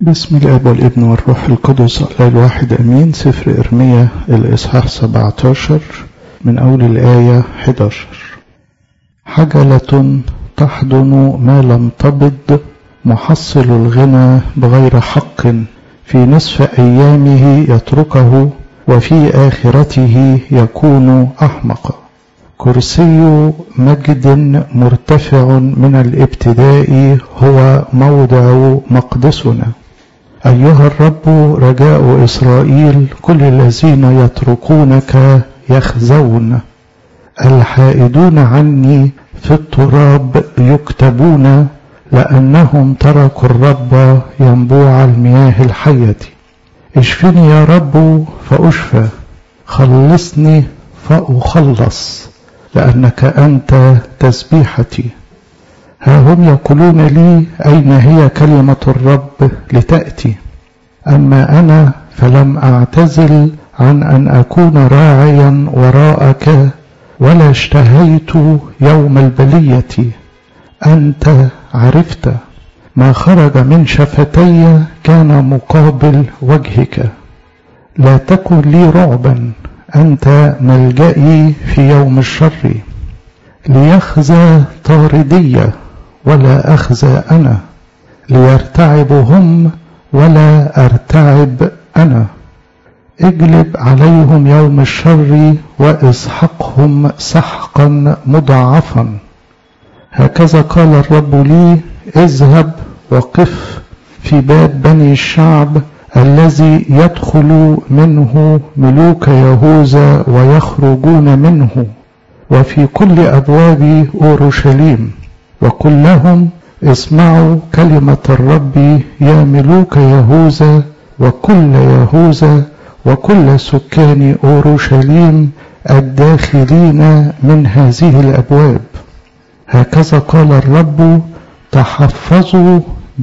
بسم الاب والابن والروح القدس الله الواحد امين سفر ارميا الاصحاح 17 من اول الايه 11 حجله تحضن ما لم تبض محصل الغنى بغير حق في نصف ايامه يتركه وفي اخرته يكون احمق كرسي مجد مرتفع من الابتداء هو موضع مقدسنا أيها الرب رجاء إسرائيل كل الذين يتركونك يخزون الحائدون عني في التراب يكتبون لأنهم تركوا الرب ينبوع المياه الحية اشفني يا رب فأشفى خلصني فأخلص لأنك أنت تسبيحتي ها هم يقولون لي أين هي كلمة الرب لتأتي أما أنا فلم أعتزل عن أن أكون راعيا وراءك ولا اشتهيت يوم البلية أنت عرفت ما خرج من شفتي كان مقابل وجهك لا تكن لي رعبا أنت ملجئي في يوم الشر ليخزى طاردية ولا أخزى أنا ليرتعب هم ولا أرتعب أنا اجلب عليهم يوم الشر واسحقهم سحقا مضاعفا هكذا قال الرب لي اذهب وقف في باب بني الشعب الذي يدخل منه ملوك يهوذا ويخرجون منه وفي كل أبواب أورشليم وقل لهم اسمعوا كلمة الرب يا ملوك يهوذا وكل يهوذا وكل سكان أورشليم الداخلين من هذه الأبواب هكذا قال الرب تحفظوا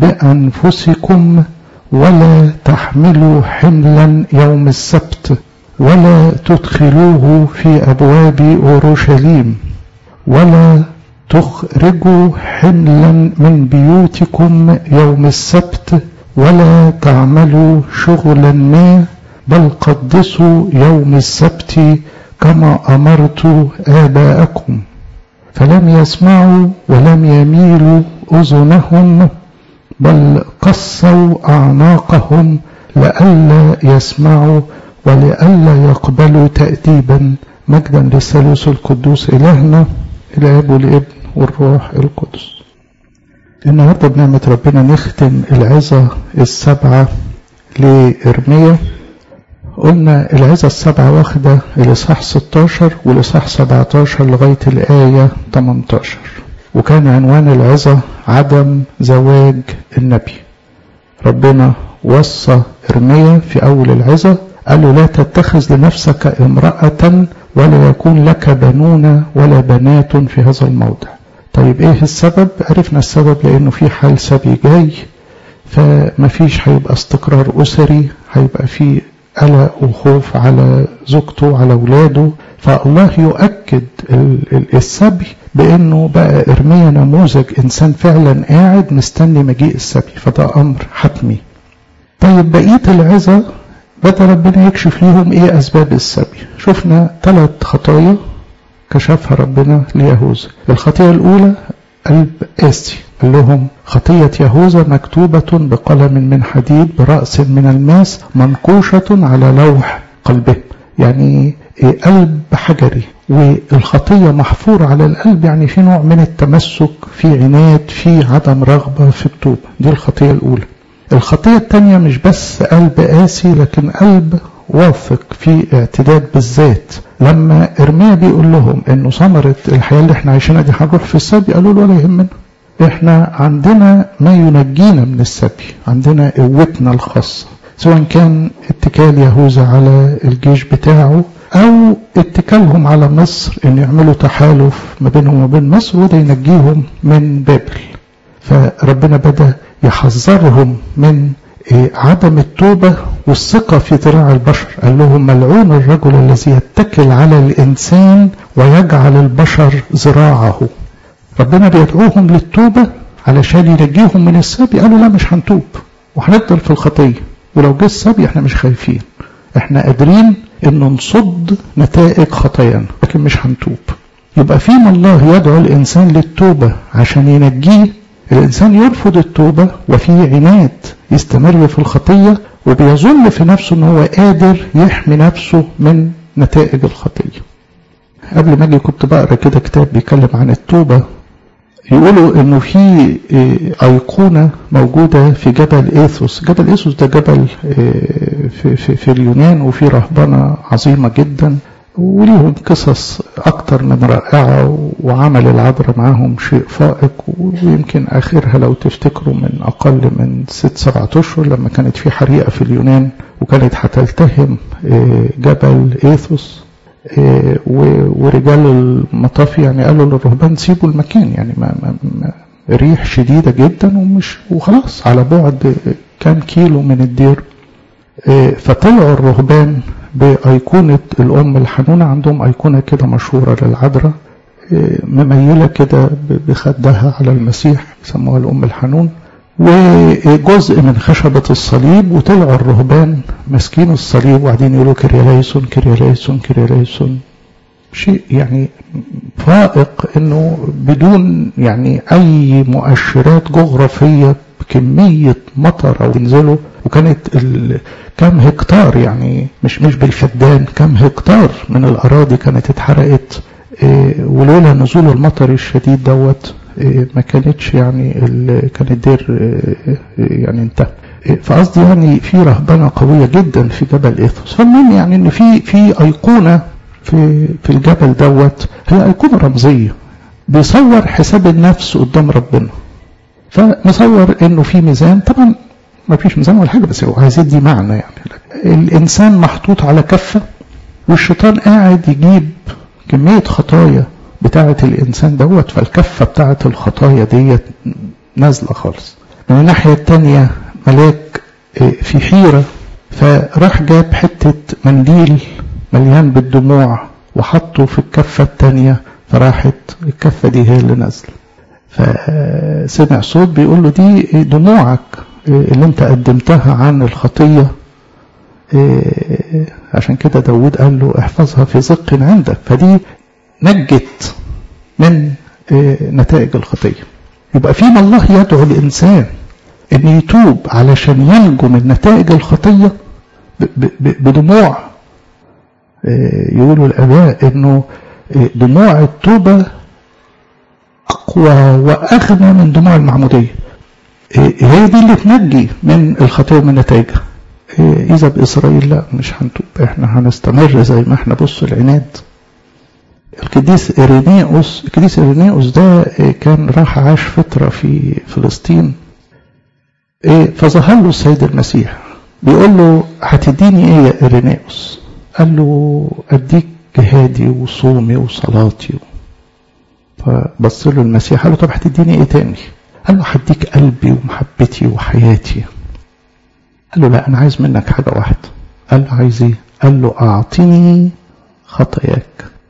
بأنفسكم ولا تحملوا حملا يوم السبت ولا تدخلوه في أبواب أورشليم ولا تخرجوا حملا من بيوتكم يوم السبت ولا تعملوا شغلا ما بل قدسوا يوم السبت كما أمرت آباءكم فلم يسمعوا ولم يميلوا أذنهم بل قصوا أعناقهم لئلا يسمعوا ولئلا يقبلوا تأديبا مجدا للثالوث القدوس إلهنا الآب والابن والروح القدس النهاردة بنعمة ربنا نختم العظة السبعة لإرميا قلنا العظة السبعة واخدة الإصحاح 16 والإصحاح 17 لغاية الآية 18 وكان عنوان العظة عدم زواج النبي ربنا وصى إرميا في أول العظة قال له لا تتخذ لنفسك امرأة ولا يكون لك بنون ولا بنات في هذا الموضع طيب ايه السبب عرفنا السبب لانه في حال سبي جاي فمفيش هيبقى استقرار اسري هيبقى في قلق وخوف على زوجته على اولاده فالله يؤكد السبي بانه بقى ارميا نموذج انسان فعلا قاعد مستني مجيء السبي فده امر حتمي طيب بقيه العظه بدأ ربنا يكشف ليهم ايه اسباب السبي شفنا ثلاث خطايا كشفها ربنا ليهوذا الخطية الأولى قلب قاسي قال لهم خطية يهوذا مكتوبة بقلم من حديد برأس من الماس منقوشة على لوح قلبه يعني قلب حجري والخطية محفورة على القلب يعني في نوع من التمسك في عناد في عدم رغبة في التوبة دي الخطية الأولى الخطية الثانية مش بس قلب قاسي لكن قلب واثق في اعتداد بالذات لما ارميا بيقول لهم انه ثمرة الحياة اللي احنا عايشينها دي هنروح في السبي قالوا له ولا يهمنا احنا عندنا ما ينجينا من السبي عندنا قوتنا الخاصة سواء كان اتكال يهوذا على الجيش بتاعه او اتكالهم على مصر ان يعملوا تحالف ما بينهم وبين مصر وده ينجيهم من بابل فربنا بدأ يحذرهم من عدم التوبة والثقة في ذراع البشر قال لهم ملعون الرجل الذي يتكل على الإنسان ويجعل البشر ذراعه ربنا بيدعوهم للتوبة علشان ينجيهم من السبي قالوا لا مش هنتوب وهنفضل في الخطية ولو جه السبي احنا مش خايفين احنا قادرين ان نصد نتائج خطايانا لكن مش هنتوب يبقى فيما الله يدعو الانسان للتوبة عشان ينجيه الانسان يرفض التوبة وفي عناد يستمر في الخطية وبيظن في نفسه ان هو قادر يحمي نفسه من نتائج الخطية قبل ما اجي كنت بقرا كده كتاب بيتكلم عن التوبة يقولوا انه في ايقونة موجودة في جبل ايثوس جبل ايثوس ده جبل في, في, في اليونان وفي رهبنة عظيمة جدا وليهم قصص اكتر من رائعة وعمل العذراء معاهم شيء فائق ويمكن اخرها لو تفتكروا من اقل من ست سبعة اشهر لما كانت في حريقة في اليونان وكانت هتلتهم جبل ايثوس ورجال المطاف يعني قالوا للرهبان سيبوا المكان يعني ما, ما, ما ريح شديدة جدا ومش وخلاص على بعد كام كيلو من الدير فطلعوا الرهبان بأيقونة الأم الحنونة عندهم أيقونة كده مشهورة للعذراء مميلة كده بخدها على المسيح يسموها الأم الحنون وجزء من خشبة الصليب وطلعوا الرهبان ماسكين الصليب وقاعدين يقولوا كرياليسون كرياليسون كرياليسون شيء يعني فائق انه بدون يعني اي مؤشرات جغرافية بكمية مطر او ينزلوا وكانت كم هكتار يعني مش مش بالفدان كم هكتار من الاراضي كانت اتحرقت ولولا نزول المطر الشديد دوت ما كانتش يعني كان الدير يعني انتهى فقصدي يعني في رهبنه قويه جدا في جبل ايثوس فالمهم يعني ان في في ايقونه في في الجبل دوت هي ايقونه رمزيه بيصور حساب النفس قدام ربنا فمصور انه في ميزان طبعا ما فيش ميزان ولا حاجه بس هو عايز يدي معنى يعني الانسان محطوط على كفه والشيطان قاعد يجيب كميه خطايا بتاعة الإنسان دوت فالكفة بتاعة الخطايا ديت نازلة خالص من الناحية التانية ملاك في حيرة فراح جاب حتة منديل مليان بالدموع وحطه في الكفة التانية فراحت الكفة دي هي اللي نازلة فسمع صوت بيقول له دي دموعك اللي انت قدمتها عن الخطية عشان كده داود قال له احفظها في زق عندك فدي نجت من نتائج الخطية يبقى فيما الله يدعو الإنسان أن يتوب علشان ينجو من نتائج الخطية بدموع يقولوا الآباء أنه دموع التوبة أقوى وأغنى من دموع المعمودية هي دي اللي تنجي من الخطية ومن نتائجها إذا بإسرائيل لا مش هنتوب احنا هنستمر زي ما احنا بصوا العناد القديس إيرينيوس القديس إيرينيوس ده كان راح عاش فترة في فلسطين فظهر له السيد المسيح بيقول له هتديني ايه يا إيرينيوس قال له اديك جهادي وصومي وصلاتي فبص له المسيح قال له طب هتديني ايه تاني قال له هديك قلبي ومحبتي وحياتي قال له لا انا عايز منك حاجه واحده قال له عايز ايه قال له اعطني خطاياك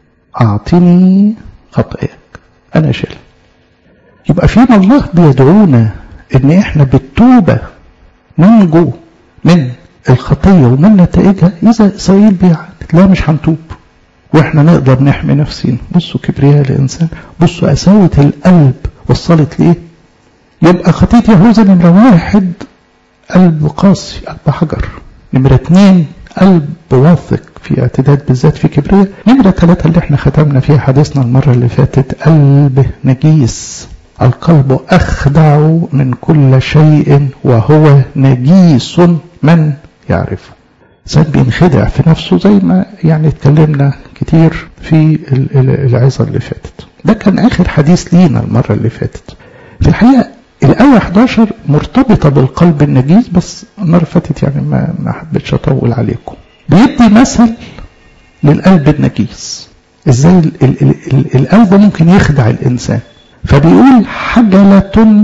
أعطني خطاياك أنا شيل يبقى فيما الله بيدعونا إن إحنا بالتوبة ننجو من الخطية ومن نتائجها إذا إسرائيل بيعاند لا مش هنتوب وإحنا نقدر نحمي نفسينا بصوا كبرياء الإنسان بصوا قساوة القلب وصلت لإيه يبقى خطية يهوذا نمرة واحد قلب قاسي قلب حجر نمرة اتنين قلب واثق في اعتداد بالذات في كبرياء نمرة ثلاثة اللي احنا ختمنا فيها حديثنا المرة اللي فاتت قلب نجيس القلب أخدع من كل شيء وهو نجيس من يعرفه إنسان بينخدع في نفسه زي ما يعني اتكلمنا كتير في العظة اللي فاتت ده كان آخر حديث لينا المرة اللي فاتت في الحقيقة الآية 11 مرتبطة بالقلب النجيس بس المرة اللي فاتت يعني ما ما حبيتش أطول عليكم بيدي مثل للقلب النجيس ازاي ال ال ال القلب ممكن يخدع الإنسان فبيقول حجلة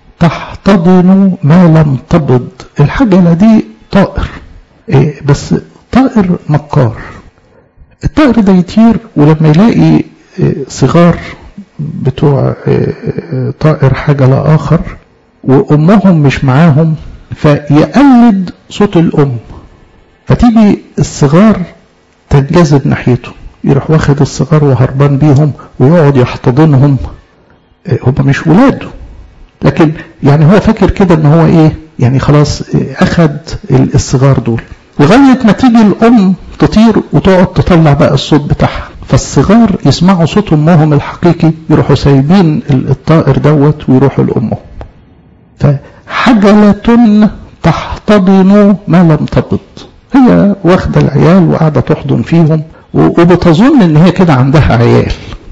تحتضن ما لم تبض الحجلة دي طائر إيه بس طائر مكار الطائر ده يطير ولما يلاقي إيه صغار بتوع إيه طائر حجلة آخر وأمهم مش معاهم فيقلد صوت الأم فتيجي الصغار تنجذب ناحيته يروح واخد الصغار وهربان بيهم ويقعد يحتضنهم هم مش ولاده لكن يعني هو فاكر كده ان هو ايه يعني خلاص اخد الصغار دول لغاية ما تيجي الام تطير وتقعد تطلع بقى الصوت بتاعها فالصغار يسمعوا صوت امهم الحقيقي يروحوا سايبين الطائر دوت ويروحوا لامهم فحجلة تحتضن ما لم تبض هي واخدة العيال وقاعدة تحضن فيهم وبتظن ان هي كده عندها عيال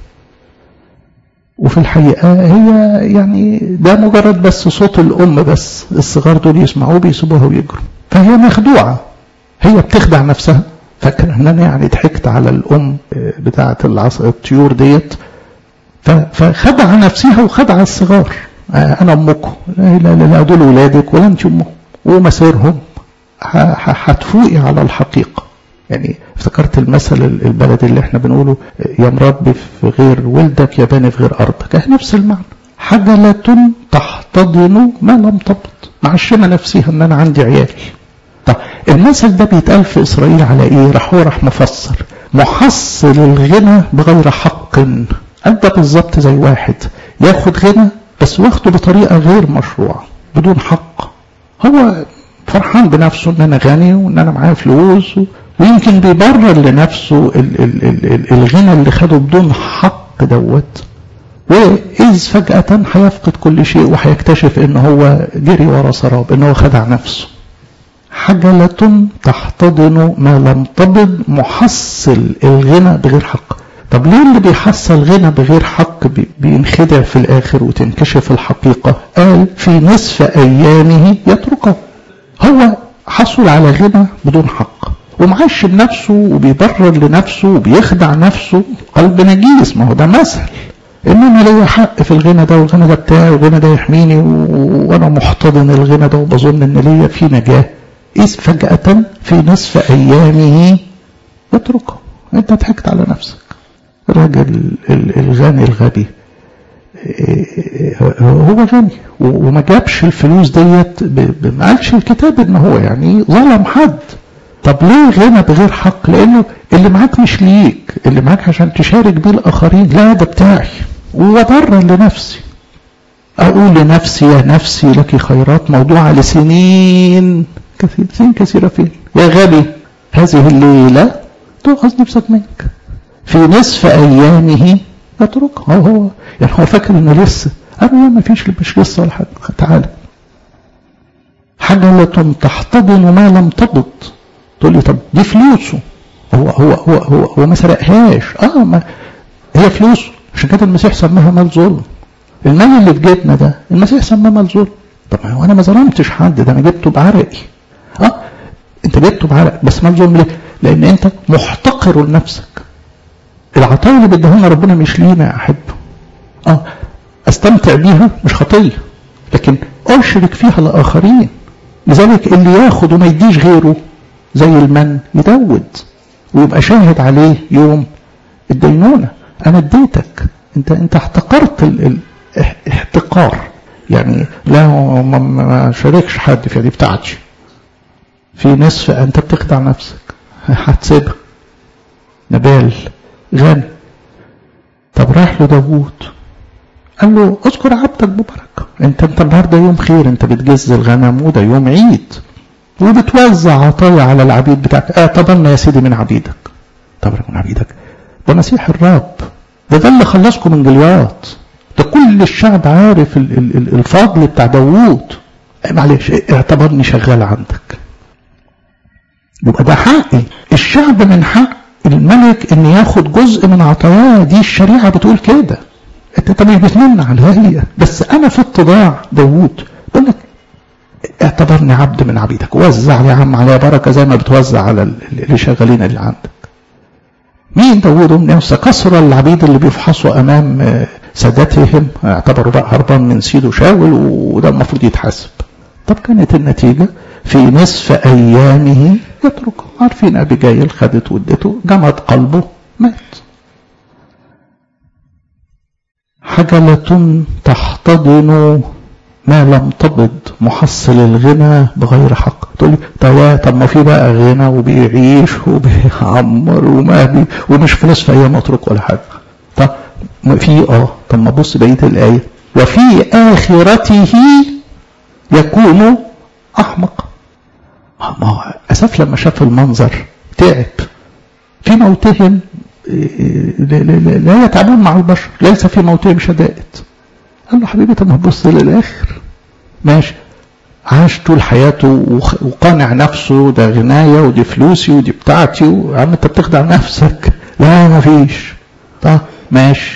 وفي الحقيقة هي يعني ده مجرد بس صوت الأم بس الصغار دول يسمعوه بيسيبوها ويجروا فهي مخدوعة هي بتخدع نفسها فاكرة ان انا يعني ضحكت على الأم بتاعة الطيور ديت فخدع نفسها وخدع الصغار أنا أمكم لا لا لا دول ولادك ولا أنت أمهم ومسيرهم هتفوقي على الحقيقة يعني افتكرت المثل البلدي اللي احنا بنقوله يا مربي في غير ولدك يا باني في غير ارضك اه نفس المعنى حجلة تحتضن ما لم تبط معشمة نفسها ان انا عندي عيال طب المثل ده بيتقال في اسرائيل على ايه راح هو راح مفسر محصل الغنى بغير حق قال ده بالظبط زي واحد ياخد غنى بس واخده بطريقة غير مشروعة بدون حق هو فرحان بنفسه ان انا غني وان انا معايا فلوس ويمكن بيبرر لنفسه ال ال ال الغنى اللي خده بدون حق دوت وإذ فجأة هيفقد كل شيء وهيكتشف إن هو جري ورا سراب إن هو خدع نفسه حجلة تحتضن ما لم تبض محصل الغنى بغير حق طب ليه اللي بيحصل غنى بغير حق بينخدع في الآخر وتنكشف الحقيقة قال في نصف أيامه يتركه هو حصل على غنى بدون حق ومعشم نفسه وبيبرر لنفسه وبيخدع نفسه قلب نجيس ما هو ده مثل ان انا ليا حق في الغنى ده والغنى ده بتاعي والغنى ده يحميني وانا محتضن الغنى ده وبظن ان ليا فيه نجاه اذ فجأة في نصف ايامه يتركه انت ضحكت على نفسك الراجل الغني الغبي هو غني وما جابش الفلوس ديت ما قالش الكتاب ان هو يعني ظلم حد طب ليه غنى بغير حق لانه اللي معاك مش ليك اللي معاك عشان تشارك بيه الاخرين لا ده بتاعي وبرر لنفسي اقول لنفسي يا نفسي لك خيرات موضوعة لسنين كثير سنين كثيرة فين يا غبي هذه الليلة تؤخذ نفسك منك في نصف ايامه يتركها هو هو يعني هو فاكر انه لسه قال ما فيش مش لسه ولا حاجه تعالى حجلة تحتضن ما لم تبض تقول لي طب دي فلوسه هو هو هو هو, هو ما سرقهاش اه ما هي فلوسه عشان كده المسيح سماها مال ظلم المال اللي في جيبنا ده المسيح سماه مال ظلم طب هو انا ما ظلمتش حد ده انا جبته بعرقي اه انت جبته بعرق بس مال ظلم ليه؟ لان انت محتقر لنفسك العطايا اللي بيديها ربنا مش لينا يا احب اه استمتع بيها مش خطيه لكن اشرك فيها الاخرين لذلك اللي ياخد وما يديش غيره زي المن يدود ويبقى شاهد عليه يوم الدينونه انا اديتك انت انت احتقرت الاحتقار يعني لا ما شاركش حد في دي بتاعتي في نصف انت بتخدع نفسك هتسيبها نبال غني طب راح له داوود قال له اذكر عبدك ببركه انت انت النهارده يوم خير انت بتجز الغنم وده يوم عيد وبتوزع عطايا على العبيد بتاعك اعتبرنا يا سيدي من عبيدك طب من عبيدك ده مسيح الرب ده ده اللي خلصكم من جلياط ده كل الشعب عارف ال ال ال الفضل بتاع داوود معلش اعتبرني شغال عندك يبقى ده حقي الشعب من حق الملك ان ياخد جزء من عطاياه دي الشريعه بتقول كده انت طب مش بتمنى عليا بس انا في اتضاع داوود بقول لك اعتبرني عبد من عبيدك وزع يا عم عليا بركه زي ما بتوزع على اللي شغالين اللي عندك مين داوود ام نفسه كسر العبيد اللي بيفحصوا امام سادتهم اعتبروا بقى هربان من سيده شاول وده المفروض يتحاسب طب كانت النتيجه في نصف ايامه يتركه عارفين ابيجايل خدت ودته جمد قلبه مات حجلة تحتضن ما لم تبض محصل الغنى بغير حق تقول لي طب طب ما في بقى غنى وبيعيش وبيعمر وما بي ومش في نصف ايام اترك ولا حاجه طب في اه طب ما بص بقيه الايه وفي اخرته يكون احمق ما هو اسف لما شاف المنظر تعب في موتهم لا يتعبون مع البشر ليس في موتهم شدائد قال له حبيبي طب ما تبص للاخر ماشي عاش طول حياته وقانع نفسه ده غناية ودي فلوسي ودي بتاعتي يا عم انت بتخدع نفسك لا ما فيش طب ماشي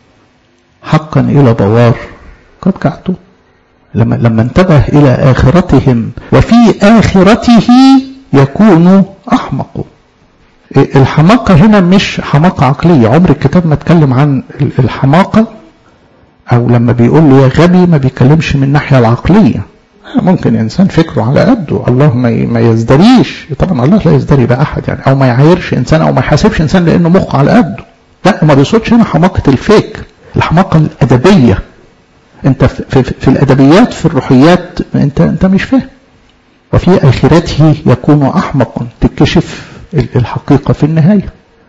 حقا الى بوار قد كعته لما لما انتبه الى اخرتهم وفي اخرته يكون احمق الحماقة هنا مش حماقة عقلية عمر الكتاب ما اتكلم عن الحماقة او لما بيقول له يا غبي ما بيتكلمش من الناحية العقلية ممكن انسان فكره على قده الله ما يزدريش طبعا الله لا يزدري باحد يعني او ما يعايرش انسان او ما يحاسبش انسان لانه مخه على قده لا ما بيصدش هنا حماقة الفكر الحماقة الادبية انت في, في, في الادبيات في الروحيات انت انت مش فاهم وفي اخرته يكون احمق تكشف الحقيقة في النهاية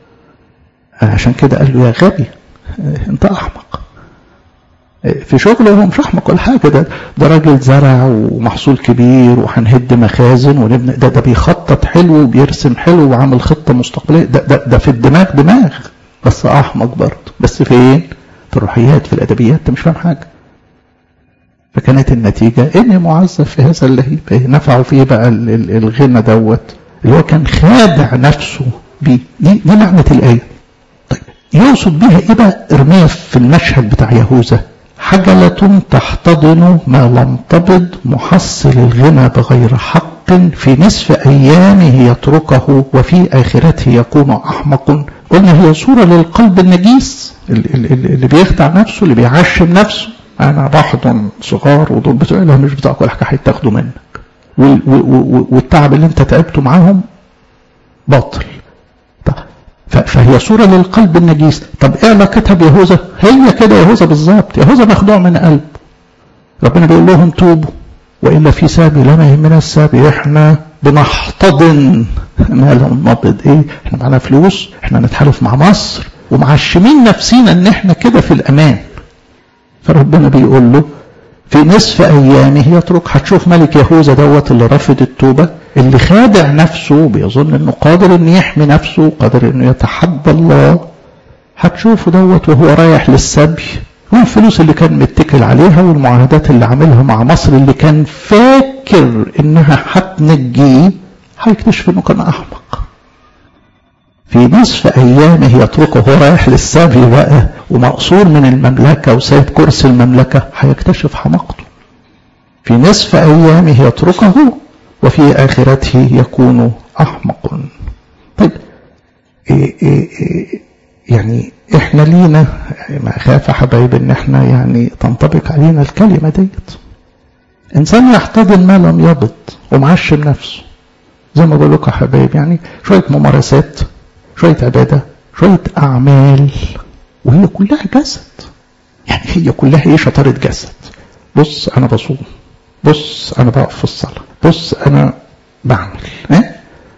عشان كده قال له يا غبي انت احمق في شغله هو مش احمق ولا حاجه ده ده راجل زرع ومحصول كبير وهنهد مخازن ونبني ده ده بيخطط حلو وبيرسم حلو وعامل خطه مستقبليه ده ده, ده في الدماغ دماغ بس احمق برضه بس فين؟ في الروحيات في الادبيات انت مش فاهم حاجه فكانت النتيجة إني معذب في هذا اللهيب نفعوا فيه بقى الغنى دوت اللي هو كان خادع نفسه بيه دي, دي معنى الآية طيب يقصد بيها إيه بقى إرميا في المشهد بتاع يهوذا حجلة تحتضن ما لم تبض محصل الغنى بغير حق في نصف أيامه يتركه وفي آخرته يكون أحمق قلنا هي صورة للقلب النجيس اللي بيخدع نفسه اللي بيعشم نفسه أنا بحضن صغار ودول بتوع لهم مش بتوعك ولا حاجة هيتاخدوا منك والتعب اللي أنت تعبته معاهم باطل فهي صورة للقلب النجيس طب ايه علاقتها بيهوذا هي كده يهوذا بالظبط يهوذا مخدوع من قلب ربنا بيقول لهم توبوا والا في سابي لما يهمنا السابي احنا بنحتضن ما لهم نبض ايه احنا معانا فلوس احنا نتحالف مع مصر ومعشمين نفسينا ان احنا كده في الامان فربنا بيقول له في نصف ايامه يترك هتشوف ملك يهوذا دوت اللي رفض التوبه اللي خادع نفسه بيظن انه قادر انه يحمي نفسه قادر انه يتحدى الله هتشوفه دوت وهو رايح للسبي والفلوس اللي كان متكل عليها والمعاهدات اللي عاملها مع مصر اللي كان فاكر انها هتنجيه هيكتشف انه كان احمق في نصف ايامه يتركه هو رايح للسبي بقى ومقصور من المملكه وسايب كرسي المملكه هيكتشف حماقته في نصف ايامه يتركه وفي آخرته يكون أحمق طيب إيه إيه إيه يعني احنا لينا ما اخاف يا حبايب ان احنا يعني تنطبق علينا الكلمه ديت انسان يحتضن ما لم يبض ومعشم نفسه زي ما بقول لكم يا حبايب يعني شويه ممارسات شويه عباده شويه اعمال وهي كلها جسد يعني هي كلها ايه شطاره جسد بص انا بصوم بص انا بقف في الصلاه بص انا بعمل اه؟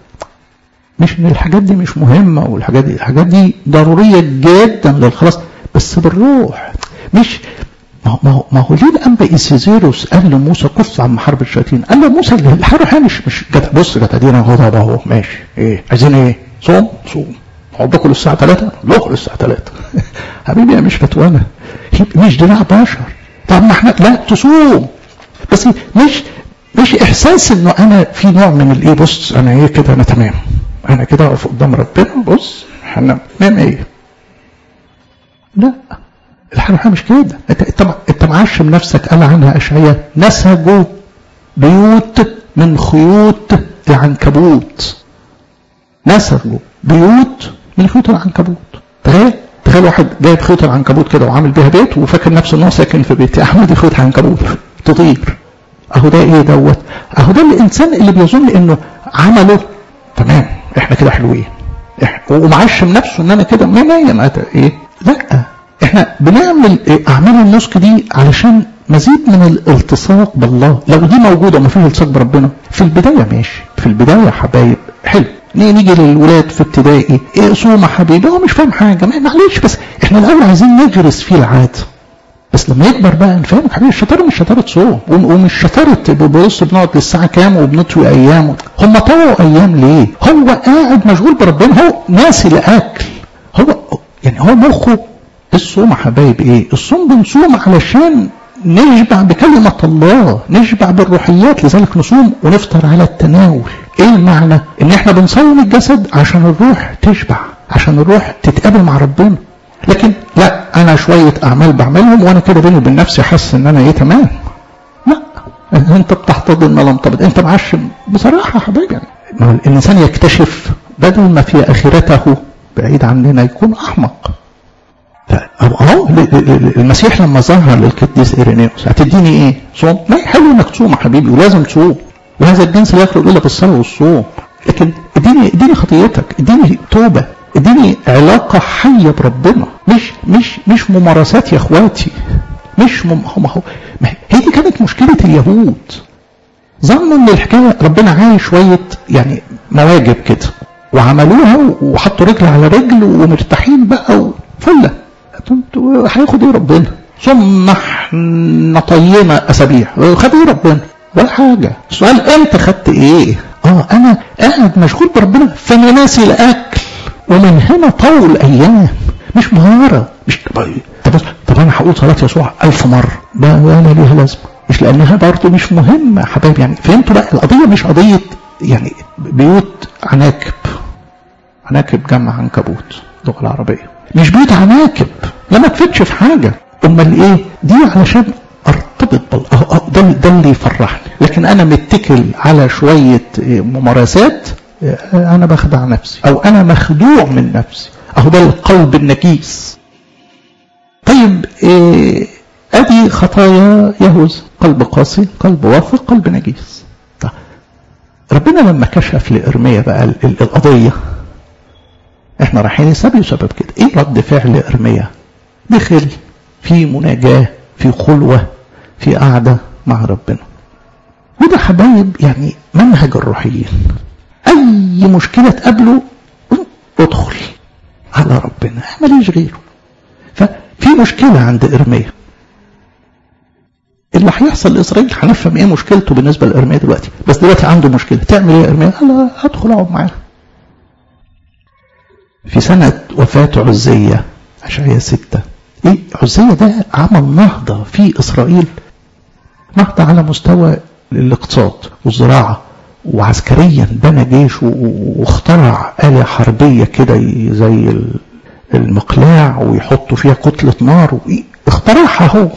مش ان الحاجات دي مش مهمه والحاجات دي الحاجات دي ضروريه جدا للخلاص بس بالروح مش ما هو ما هو ليه الانبا ايسيزيروس قال لموسى كف عن محارب الشياطين قال له موسى الحرب مش مش جت بص جت ادينا اهو ده اهو ماشي ايه عايزين ايه صوم صوم اقعد باكل الساعه 3 باكل الساعه 3 حبيبي مش فتوانا مش دراع بشر طب ما احنا لا تصوم بس مش مش احساس انه انا في نوع من الايه بص انا ايه كده انا تمام انا كده اقف قدام ربنا بص احنا مية ايه لا الحرب مش كده انت انت انت معشم نفسك قال عنها اشعياء نسجوا بيوت من خيوط العنكبوت نسجوا بيوت من خيوط العنكبوت تخيل تخيل واحد جايب خيوط العنكبوت كده وعامل بيها بيت وفاكر نفسه ان هو ساكن في بيت يا احمد دي خيوط عنكبوت تطير اهو ده ايه دوت اهو ده الانسان اللي بيظن انه عمله تمام احنا كده حلوين إحنا ومعشم نفسه ان انا كده ما ما ايه لا احنا بنعمل اعمال النسك دي علشان مزيد من الالتصاق بالله لو دي موجوده وما فيش التصاق بربنا في البدايه ماشي في البدايه يا حبايب حلو نيجي للولاد في ابتدائي ايه صوم يا حبيبي هو مش فاهم حاجه معلش بس احنا الاول عايزين نغرس فيه العاده بس لما يكبر بقى نفهم حبيبي الشطاره مش شطاره صوم ومش شطاره بص بنقعد للساعه كام وبنطوي ايام هم طوعوا ايام ليه؟ هو قاعد مشغول بربنا هو ناسي الاكل هو يعني هو مخه الصوم يا حبايب ايه؟ الصوم بنصوم علشان نشبع بكلمة الله نشبع بالروحيات لذلك نصوم ونفطر على التناول ايه المعنى ان احنا بنصوم الجسد عشان الروح تشبع عشان الروح تتقابل مع ربنا لكن لا انا شوية اعمال بعملهم وانا كده بيني وبين نفسي حاسس ان انا ايه تمام لا انت بتحتضن ما لم تبد انت معشم بصراحة يا حبايبي يعني الانسان يكتشف بدل ما في اخرته بعيد عننا يكون احمق اهو المسيح لما ظهر للقديس ايرينيوس هتديني ايه؟ صوم؟ ما حلو انك تصوم يا حبيبي ولازم تصوم وهذا الجنس لا يخرج الا بالصلاه والصوم لكن اديني اديني خطيتك اديني توبه اديني علاقه حيه بربنا مش مش مش ممارسات يا اخواتي مش مم... هو هو هي دي كانت مشكله اليهود ظنوا ان الحكايه ربنا عايز شويه يعني مواجب كده وعملوها وحطوا رجل على رجل ومرتاحين بقى فله هياخد ايه ربنا ثم احنا طينا اسابيع خد ايه ربنا ولا حاجه السؤال انت خدت ايه اه انا قاعد مشغول بربنا فانا ناسي الاكل ومن هنا طول ايام مش مهاره مش طب طب انا هقول صلاه يسوع ألف مره ده ولا ليها لازمه مش لانها برضه مش مهمه يا حبايبي يعني فهمتوا بقى القضيه مش قضيه يعني بيوت عناكب عناكب جمع عنكبوت اللغه العربيه مش بيوت عناكب لا ما تفيدش في حاجه امال ايه دي علشان ارتبط بال ده ده اللي يفرحني لكن انا متكل على شويه ممارسات انا بخدع نفسي او انا مخدوع من نفسي اهو ده القلب النجيس طيب إيه ادي خطايا يهوذا قلب قاسي قلب واثق قلب نجيس طيب ربنا لما كشف لارميا بقى القضيه احنا رايحين السبي بسبب كده ايه رد فعل ارميا دخل في مناجاة في خلوة في قعدة مع ربنا وده حبايب يعني منهج الروحيين اي مشكلة تقابله ادخل على ربنا ماليش غيره ففي مشكلة عند ارميا اللي هيحصل لاسرائيل هنفهم ايه مشكلته بالنسبه لارميا دلوقتي بس دلوقتي عنده مشكله تعمل ايه يا ارميا قال ادخل اقعد معاه في سنة وفاة عزية عشرية ستة إيه عزية ده عمل نهضة في إسرائيل نهضة على مستوى الاقتصاد والزراعة وعسكريا بنى جيش واخترع آلة حربية كده زي المقلاع ويحطوا فيها كتلة نار اخترعها هو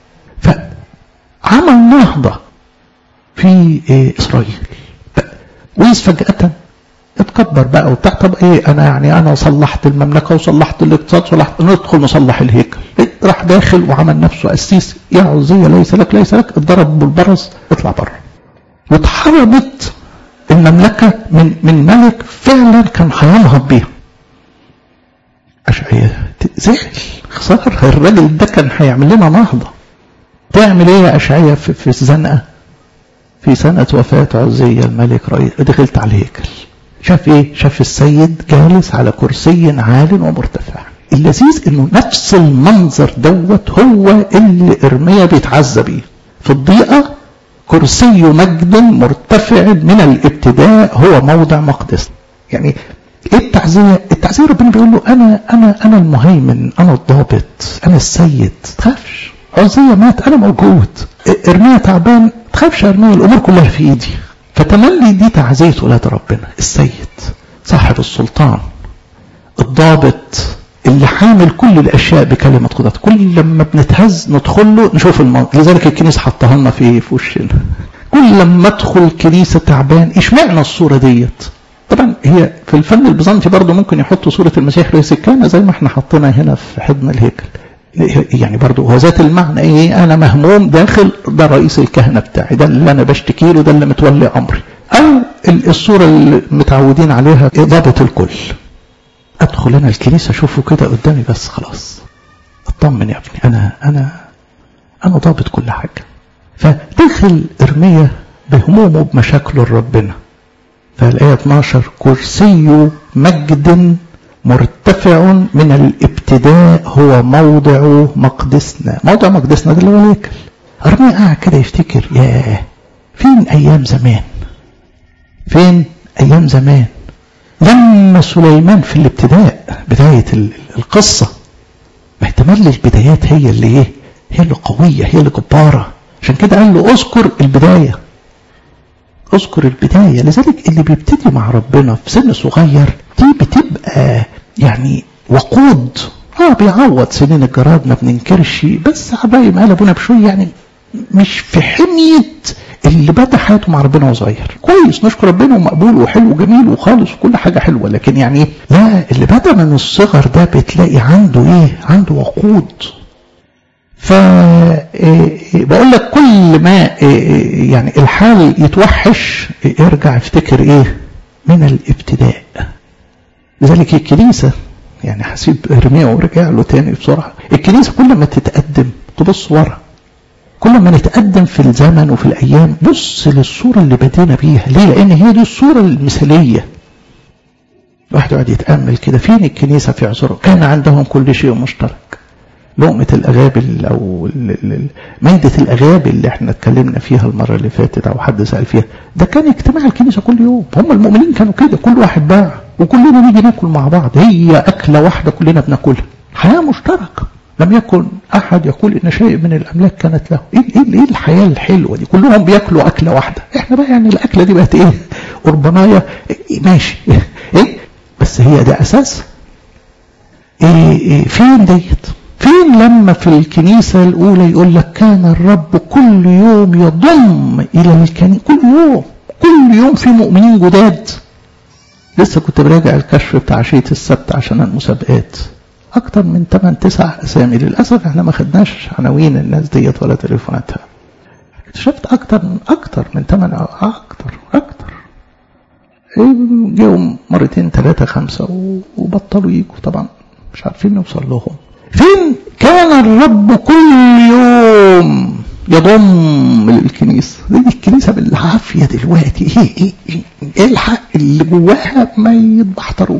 فعمل نهضة في إسرائيل وإذ فجأة اتكبر بقى وبتاع طب ايه انا يعني انا صلحت المملكه وصلحت الاقتصاد صلحت ندخل نصلح الهيكل إيه راح داخل وعمل نفسه قسيس يا عزيه ليس لك ليس لك اتضرب بالبرص اطلع بره واتحرمت المملكه من من ملك فعلا كان هينهض بيها اشعياء زعل خساره الراجل ده كان هيعمل لنا نهضه تعمل ايه يا اشعياء في, في الزنقه في سنه وفاه عزيه الملك رئيس دخلت على الهيكل شاف ايه شاف السيد جالس على كرسي عال ومرتفع اللذيذ انه نفس المنظر دوت هو اللي ارميا بيتعزى بيه في الضيقه كرسي مجد مرتفع من الابتداء هو موضع مقدس يعني ايه التعزيه التعزيه ربنا بيقول له انا انا انا المهيمن انا الضابط انا السيد تخافش عزيه مات انا موجود ارميا تعبان تخافش ارميا الامور كلها في ايدي فتملي دي تعزية ولاد ربنا السيد صاحب السلطان الضابط اللي حامل كل الاشياء بكلمه قدرته كل لما بنتهز ندخل له نشوف المنظر لذلك الكنيسه حطها لنا في في وشنا كل لما ادخل كنيسه تعبان اشمعنى الصوره ديت طبعا هي في الفن البيزنطي برضه ممكن يحطوا صوره المسيح رئيس الكهنه زي ما احنا حطينا هنا في حضن الهيكل يعني برضه هو ذات المعنى ايه انا مهموم داخل ده رئيس الكهنه بتاعي ده اللي انا بشتكي له ده اللي متولي امري او الصوره اللي متعودين عليها ضابط الكل ادخل انا الكنيسه اشوفه كده قدامي بس خلاص اطمن يا ابني انا انا أنا ضابط كل حاجة فدخل إرميا بهمومه بمشاكله لربنا فالآية 12 كرسي مجد مرتفع من الابتداء هو موضع مقدسنا موضع مقدسنا ده اللي هو الهيكل أرميا قاعد كده يفتكر ياه فين أيام زمان فين أيام زمان لما سليمان في الابتداء بداية القصة ما احتمال البدايات هي اللي ايه هي اللي قوية هي اللي جبارة عشان كده قال له اذكر البداية اذكر البداية لذلك اللي بيبتدي مع ربنا في سن صغير دي بتبقى يعني وقود اه بيعوض سنين الجراد ما بننكرش بس عباية ما ابونا بشوية يعني مش في حمية اللي بدا حياته مع ربنا وهو صغير كويس نشكر ربنا ومقبول وحلو وجميل وخالص وكل حاجة حلوة لكن يعني لا اللي بدا من الصغر ده بتلاقي عنده ايه عنده وقود ف بقول لك كل ما يعني الحال يتوحش ارجع افتكر ايه من الابتداء لذلك الكنيسة يعني هسيب ارميا ورجع له تاني بسرعة الكنيسة كل ما تتقدم تبص ورا كل ما نتقدم في الزمن وفي الأيام بص للصورة اللي بدينا بيها ليه لأن هي دي الصورة المثالية الواحد يقعد يتأمل كده فين الكنيسة في عصره كان عندهم كل شيء مشترك لقمة الأغاب أو مادة الأغاب اللي احنا اتكلمنا فيها المرة اللي فاتت أو حد سأل فيها ده كان اجتماع الكنيسة كل يوم هم المؤمنين كانوا كده كل واحد باع وكلنا نيجي ناكل مع بعض هي أكلة واحدة كلنا بناكلها حياة مشتركة لم يكن أحد يقول إن شيء من الأملاك كانت له إيه, إيه, إيه الحياة الحلوة دي كلهم بياكلوا أكلة واحدة إحنا بقى يعني الأكلة دي بقت إيه قرباناية إيه ماشي إيه بس هي ده أساس إيه إيه فين ديت فين لما في الكنيسة الأولى يقول لك كان الرب كل يوم يضم إلى الكنيسة كل يوم كل يوم في مؤمنين جداد لسه كنت براجع الكشف بتاع عشية السبت عشان المسابقات أكتر من 8 9 أسامي للأسف احنا ما خدناش عناوين الناس ديت ولا تليفوناتها اكتشفت أكتر من أكتر من 8 أكتر أكتر جيهم مرتين ثلاثة خمسة وبطلوا يجوا طبعا مش عارفين نوصل لهم فين كان الرب كل يوم يضم للكنيسة دي الكنيسة بالعافية دلوقتي ايه ايه ايه, إيه الحق اللي جواها ما يتبحتروش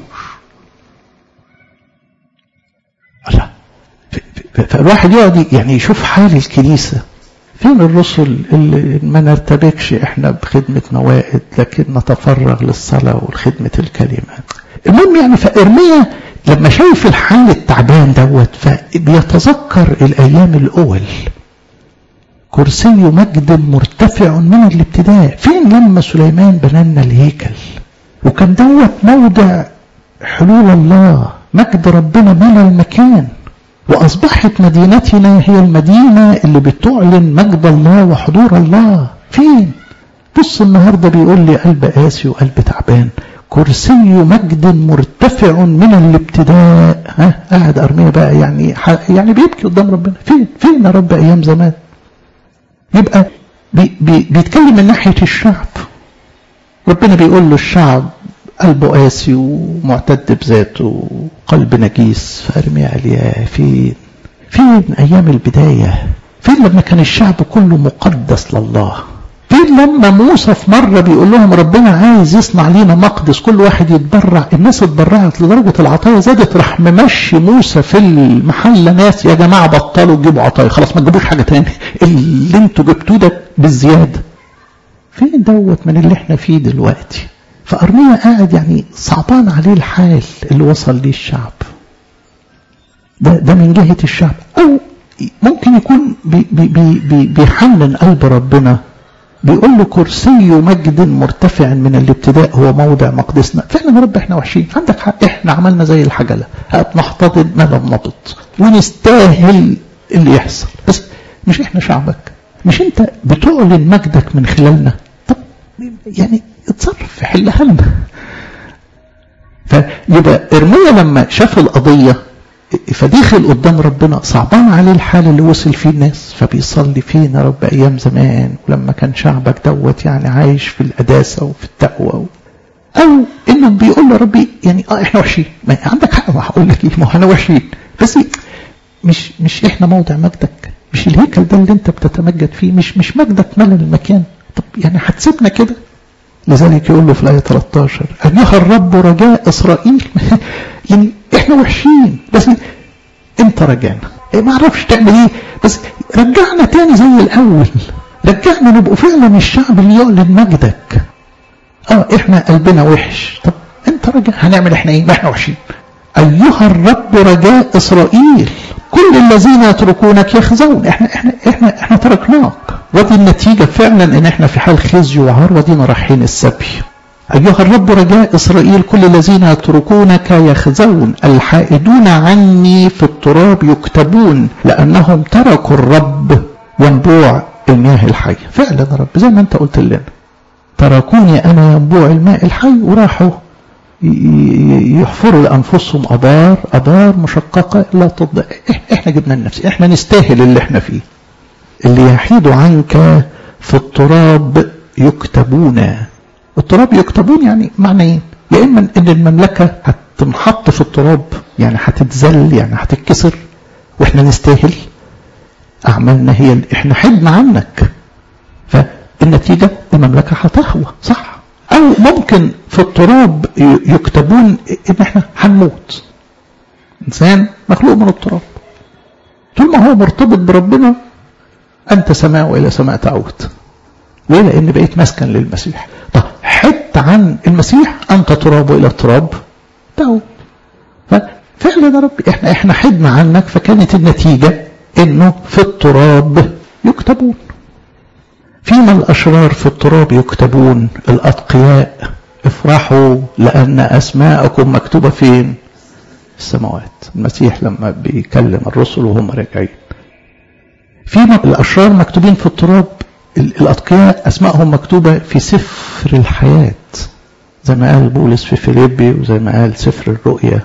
الله فالواحد يقعد يعني يشوف حال الكنيسة فين الرسل اللي ما نرتبكش احنا بخدمة موائد لكن نتفرغ للصلاة والخدمة الكلمة المهم يعني فإرميا لما شايف الحال التعبان دوت فبيتذكر الأيام الأول كرسي مجد مرتفع من الابتداء فين لما سليمان بنى الهيكل وكان دوت موضع حلول الله مجد ربنا ملا المكان وأصبحت مدينتنا هي المدينة اللي بتعلن مجد الله وحضور الله فين بص النهاردة بيقول لي قلب قاسي وقلب تعبان كرسي مجد مرتفع من الابتداء ها قاعد أرمية بقى يعني يعني بيبكي قدام ربنا فين فين يا رب أيام زمان يبقى بي بي بيتكلم من ناحية الشعب ربنا بيقول له الشعب قلبه قاسي ومعتد بذاته قلب نجيس فأرميا قال يا فين فين أيام البداية فين لما كان الشعب كله مقدس لله فين لما موسى في مرة بيقول لهم ربنا عايز يصنع لينا مقدس كل واحد يتبرع الناس اتبرعت لدرجة العطايا زادت راح ممشي موسى في المحل ناس يا جماعة بطلوا تجيبوا عطايا خلاص ما تجيبوش حاجة تاني اللي انتوا جبتوه ده بالزيادة فين دوت من اللي احنا فيه دلوقتي فأرميا قاعد يعني صعبان عليه الحال اللي وصل ليه الشعب ده, ده من جهة الشعب أو ممكن يكون بي بي بي بيحنن قلب ربنا بيقول له كرسي مجد مرتفع من الابتداء هو موضع مقدسنا فعلا يا رب احنا وحشين عندك حق احنا عملنا زي الحجلة نحتضن ما لم نبط ونستاهل اللي يحصل بس مش احنا شعبك مش انت بتعلن مجدك من خلالنا طب يعني اتصرف حلها لنا فيبقى ارميا لما شاف القضيه فدخل قدام ربنا صعبان عليه الحال اللي وصل فيه الناس فبيصلي فين يا رب ايام زمان ولما كان شعبك دوت يعني عايش في القداسه وفي التقوى او انه بيقول له ربي يعني اه احنا وحشين ما عندك حق هقول لك ايه ما احنا وحشين بس مش مش احنا موضع مجدك مش الهيكل ده اللي انت بتتمجد فيه مش مش مجدك مال المكان طب يعني هتسيبنا كده لذلك يقول له في الآية 13 أيها الرب رجاء إسرائيل يعني إحنا وحشين بس أنت رجعنا إيه ما أعرفش تعمل إيه بس رجعنا تاني زي الأول رجعنا نبقوا فعلا الشعب اللي يعلن مجدك اه احنا قلبنا وحش طب انت رجع هنعمل احنا ايه ما احنا وحشين ايها الرب رجاء اسرائيل كل الذين يتركونك يخزون احنا احنا احنا احنا تركناك ودي النتيجه فعلا ان احنا في حال خزي وعار ودينا رايحين السبي أيها الرب رجاء إسرائيل كل الذين يتركونك يخزون الحائدون عني في التراب يكتبون لأنهم تركوا الرب ينبوع المياه الحية فعلا يا رب زي ما أنت قلت لنا تركوني أنا ينبوع الماء الحي وراحوا يحفروا لأنفسهم أبار أبار مشققة لا تضع إحنا جبنا النفس إحنا نستاهل اللي إحنا فيه اللي يحيد عنك في التراب يكتبون التراب يكتبون يعني معنى ايه يا اما ان المملكه هتنحط في التراب يعني هتتذل يعني هتتكسر واحنا نستاهل اعمالنا هي اللي احنا حدنا عنك فالنتيجه المملكه هتهوى صح او ممكن في التراب يكتبون ان احنا هنموت انسان مخلوق من التراب طول ما هو مرتبط بربنا انت سماء والى سماء تعود ليه لان بقيت مسكن للمسيح طب حت عن المسيح انت تراب الى التراب تعود ففعلا يا رب احنا احنا حدنا عنك فكانت النتيجه انه في التراب يكتبون فيما الاشرار في التراب يكتبون الاتقياء افرحوا لان اسماءكم مكتوبه فين السماوات المسيح لما بيكلم الرسل وهم راجعين فيما الاشرار مكتوبين في التراب الأتقياء أسمائهم مكتوبة في سفر الحياة زي ما قال بولس في فيليبي وزي ما قال سفر الرؤيا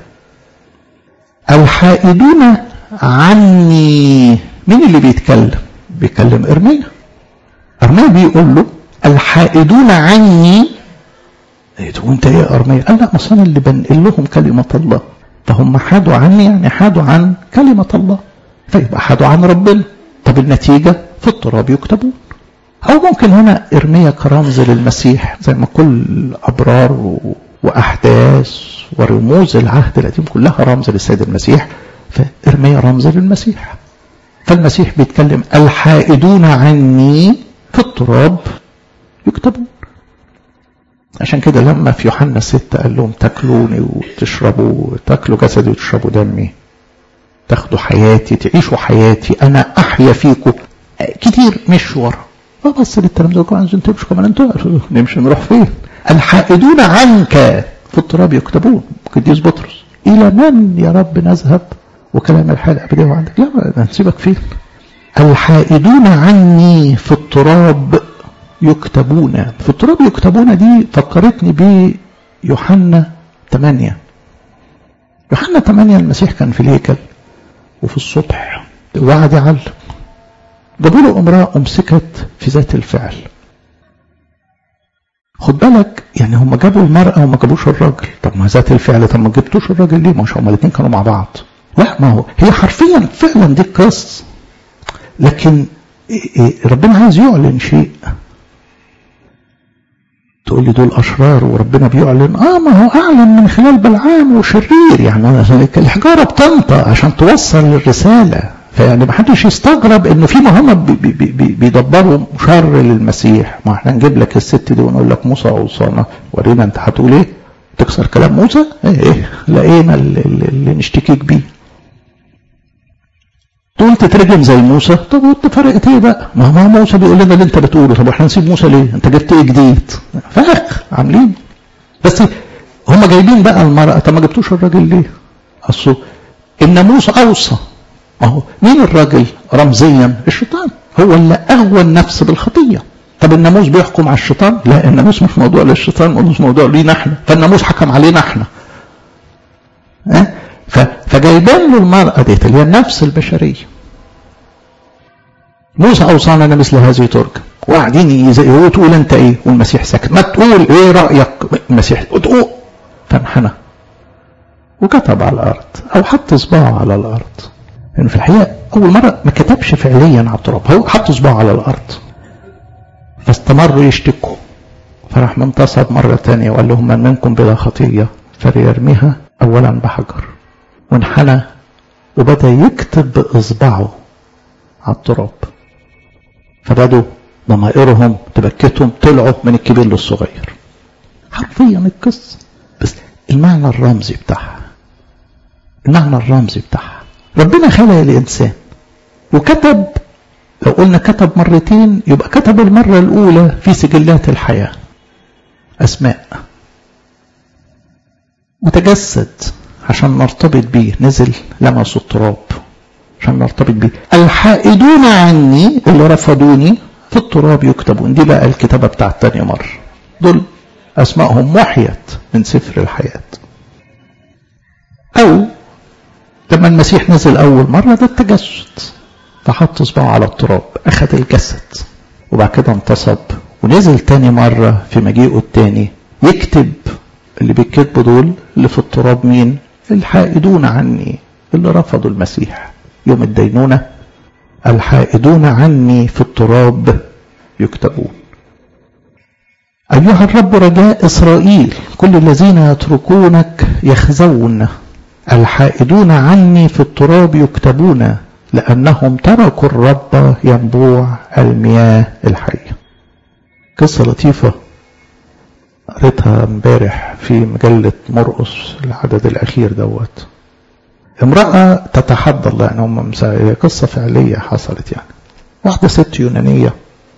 الحائدون عني مين اللي بيتكلم بيكلم إرميا إرميا بيقول له الحائدون عني ايه وانت ايه يا ارميا قال لا ما انا اللي بنقل لهم كلمه الله فهم حادوا عني يعني حادوا عن كلمه الله فيبقى حادوا عن ربنا طب النتيجه في التراب يكتبون أو ممكن هنا إرميا كرمز للمسيح زي ما كل أبرار و... وأحداث ورموز العهد القديم كلها رمز للسيد المسيح فإرميا رمز للمسيح فالمسيح بيتكلم الحائدون عني في التراب يكتبون عشان كده لما في يوحنا ستة قال لهم تاكلوني وتشربوا تاكلوا جسدي وتشربوا دمي تاخدوا حياتي تعيشوا حياتي أنا أحيا فيكم كتير مش ورا فبص للتلاميذ قال عايزين تمشوا كمان انتوا نمشي نروح فين الحائدون عنك في التراب يكتبون قديس بطرس الى من يا رب نذهب وكلام الحال ابديه عندك لا نسيبك فين الحائدون عني في التراب يكتبون في التراب يكتبون دي فكرتني بيوحنا 8 يوحنا 8 المسيح كان في الهيكل وفي الصبح وقعد يعلم جابوا له امرأة أمسكت في ذات الفعل خد بالك يعني هم جابوا المرأة وما جابوش الراجل طب ما ذات الفعل طب ما جبتوش الراجل ليه مش هما الاثنين كانوا مع بعض لا ما هو هي حرفيا فعلا دي القصة لكن ربنا عايز يعلن شيء تقول لي دول أشرار وربنا بيعلن آه ما هو أعلن من خلال بلعام وشرير يعني الحجارة بتنطق عشان توصل الرسالة فيعني ما حدش يستغرب انه في ما هم بي بي بي بيدبروا شر للمسيح ما احنا نجيب لك الست دي ونقول لك موسى اوصانا ورينا انت هتقول ايه تكسر كلام موسى ايه, إيه لقينا اللي, اللي نشتكيك بيه تقول تترجم زي موسى طب وانت فرقت ايه بقى ما هو موسى بيقول لنا اللي انت بتقوله طب احنا نسيب موسى ليه انت جبت ايه جديد فخ عاملين بس هم جايبين بقى المرأة طب ما جبتوش الراجل ليه اصله الناموس اوصى ما هو مين الراجل رمزيا الشيطان هو اللي اغوى النفس بالخطيه طب الناموس بيحكم على الشيطان لا الناموس مش موضوع للشيطان الناموس موضوع لينا احنا فالناموس حكم علينا احنا ها فجايبين له المرأة ديت اللي هي النفس البشرية موسى أوصانا أنا مثل هذه ترجم وقاعدين يزقوا تقول أنت إيه والمسيح ساكت ما تقول إيه رأيك المسيح تقول فانحنى وكتب على الأرض أو حط صباعه على الأرض لأنه في الحقيقة أول مرة ما كتبش فعليا على التراب هو حط صباعه على الأرض فاستمروا يشتكوا فراح منتصب مرة تانية وقال لهم من منكم بلا خطية فليرميها أولا بحجر وانحنى وبدأ يكتب بإصبعه على التراب فبدوا ضمائرهم تبكتهم طلعوا من الكبير للصغير حرفيا القصة بس المعنى الرمزي بتاعها المعنى الرمزي بتاعها ربنا خلق الإنسان وكتب لو قلنا كتب مرتين يبقى كتب المرة الأولى في سجلات الحياة أسماء وتجسد عشان نرتبط بيه نزل لمس التراب عشان نرتبط بيه الحائدون عني اللي رفضوني في التراب يكتبون دي بقى الكتابة بتاعت تاني مرة دول أسمائهم محيت من سفر الحياة أو لما المسيح نزل أول مرة ده التجسد فحط صباعه على التراب أخذ الجسد وبعد كده انتصب ونزل تاني مرة في مجيئه التاني يكتب اللي بيكتبوا دول اللي في التراب مين الحائدون عني اللي رفضوا المسيح يوم الدينونة الحائدون عني في التراب يكتبون أيها الرب رجاء إسرائيل كل الذين يتركونك يخزون الحائدون عني في التراب يكتبون لأنهم تركوا الرب ينبوع المياه الحية قصة لطيفة قريتها امبارح في مجلة مرقص العدد الأخير دوت امرأة تتحدى الله يعني هم هي قصة فعلية حصلت يعني واحدة ست يونانية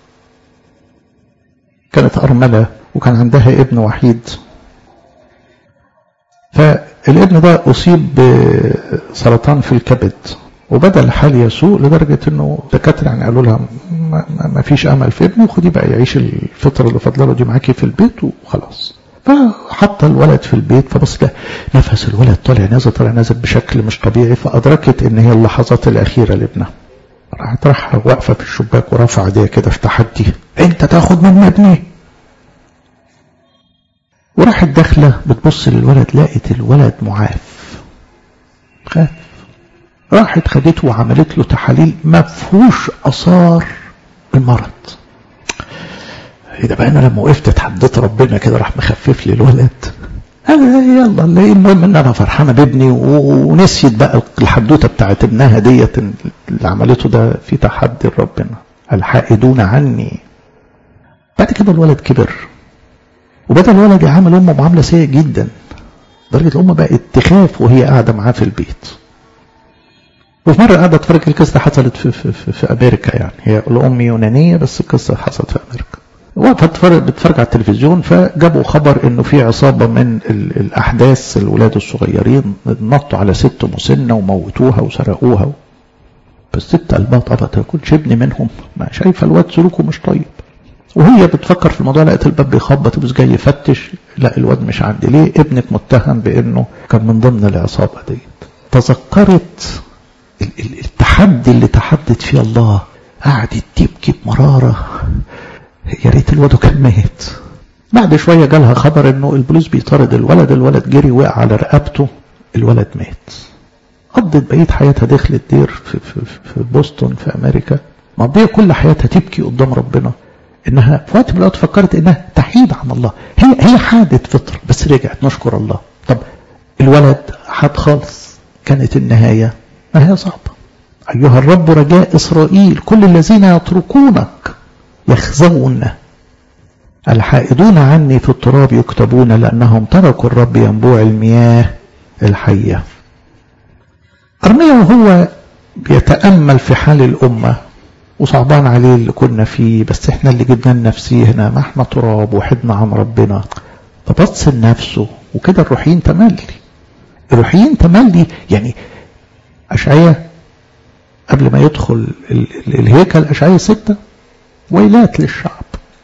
كانت أرملة وكان عندها ابن وحيد فالابن ده أصيب بسرطان في الكبد وبدأ الحال يسوء لدرجة انه الدكاترة يعني قالوا لها ما, ما فيش امل في ابني وخدي بقى يعيش الفترة اللي فاضله دي معاكي في البيت وخلاص فحط الولد في البيت فبص ده نفس الولد طالع نازل طالع نازل بشكل مش طبيعي فادركت ان هي اللحظات الاخيرة لابنها راحت راح واقفة في الشباك ورفع ايديها كده في تحدي انت تاخد من ابني وراحت داخلة بتبص للولد لقت الولد معاف خاف راحت خدته وعملت له تحاليل ما فيهوش اثار المرض ايه ده بقى انا لما وقفت اتحديت ربنا كده راح مخفف لي الولد يلا اللي المهم ان انا فرحانه بابني ونسيت بقى الحدوته بتاعت ابنها ديت اللي عملته ده في تحدي ربنا الحائدون عني بعد كده الولد كبر وبدا الولد يعامل امه معامله سيئه جدا لدرجه الام بقت تخاف وهي قاعده معاه في البيت وفي مرة قاعدة اتفرج القصة حصلت في, في, في, في أمريكا يعني هي الأم يونانية بس القصة حصلت في أمريكا وقفت بتتفرج على التلفزيون فجابوا خبر انه في عصابة من الأحداث الولاد الصغيرين نطوا على ست مسنة وموتوها وسرقوها بس ست قلبها طبعا يكونش ابن منهم ما شايفة الواد سلوكه مش طيب وهي بتفكر في الموضوع لقيت الباب بيخبط بس جاي يفتش لا الواد مش عندي ليه ابنك متهم بانه كان من ضمن العصابة ديت تذكرت التحدي اللي تحدت فيه الله قعدت تبكي بمرارة يا ريت الواد كان ميت بعد شوية جالها خبر انه البوليس بيطارد الولد الولد جري وقع على رقبته الولد مات قضت بقية حياتها دخلت دير في, في, في بوسطن في امريكا مقضية كل حياتها تبكي قدام ربنا انها في وقت من الاوقات فكرت انها تحيد عن الله هي هي حادت فطر بس رجعت نشكر الله طب الولد حاد خالص كانت النهايه ما هي صعبة أيها الرب رجاء إسرائيل كل الذين يتركونك يخزون الحائدون عني في التراب يكتبون لأنهم تركوا الرب ينبوع المياه الحية أرميا وهو بيتأمل في حال الأمة وصعبان عليه اللي كنا فيه بس احنا اللي جبنا لنفسيه هنا ما احنا تراب وحدنا عن ربنا فبص لنفسه وكده الروحيين تملي الروحيين تملي يعني أشعية قبل ما يدخل الهيكل أشعية ستة ويلات للشعب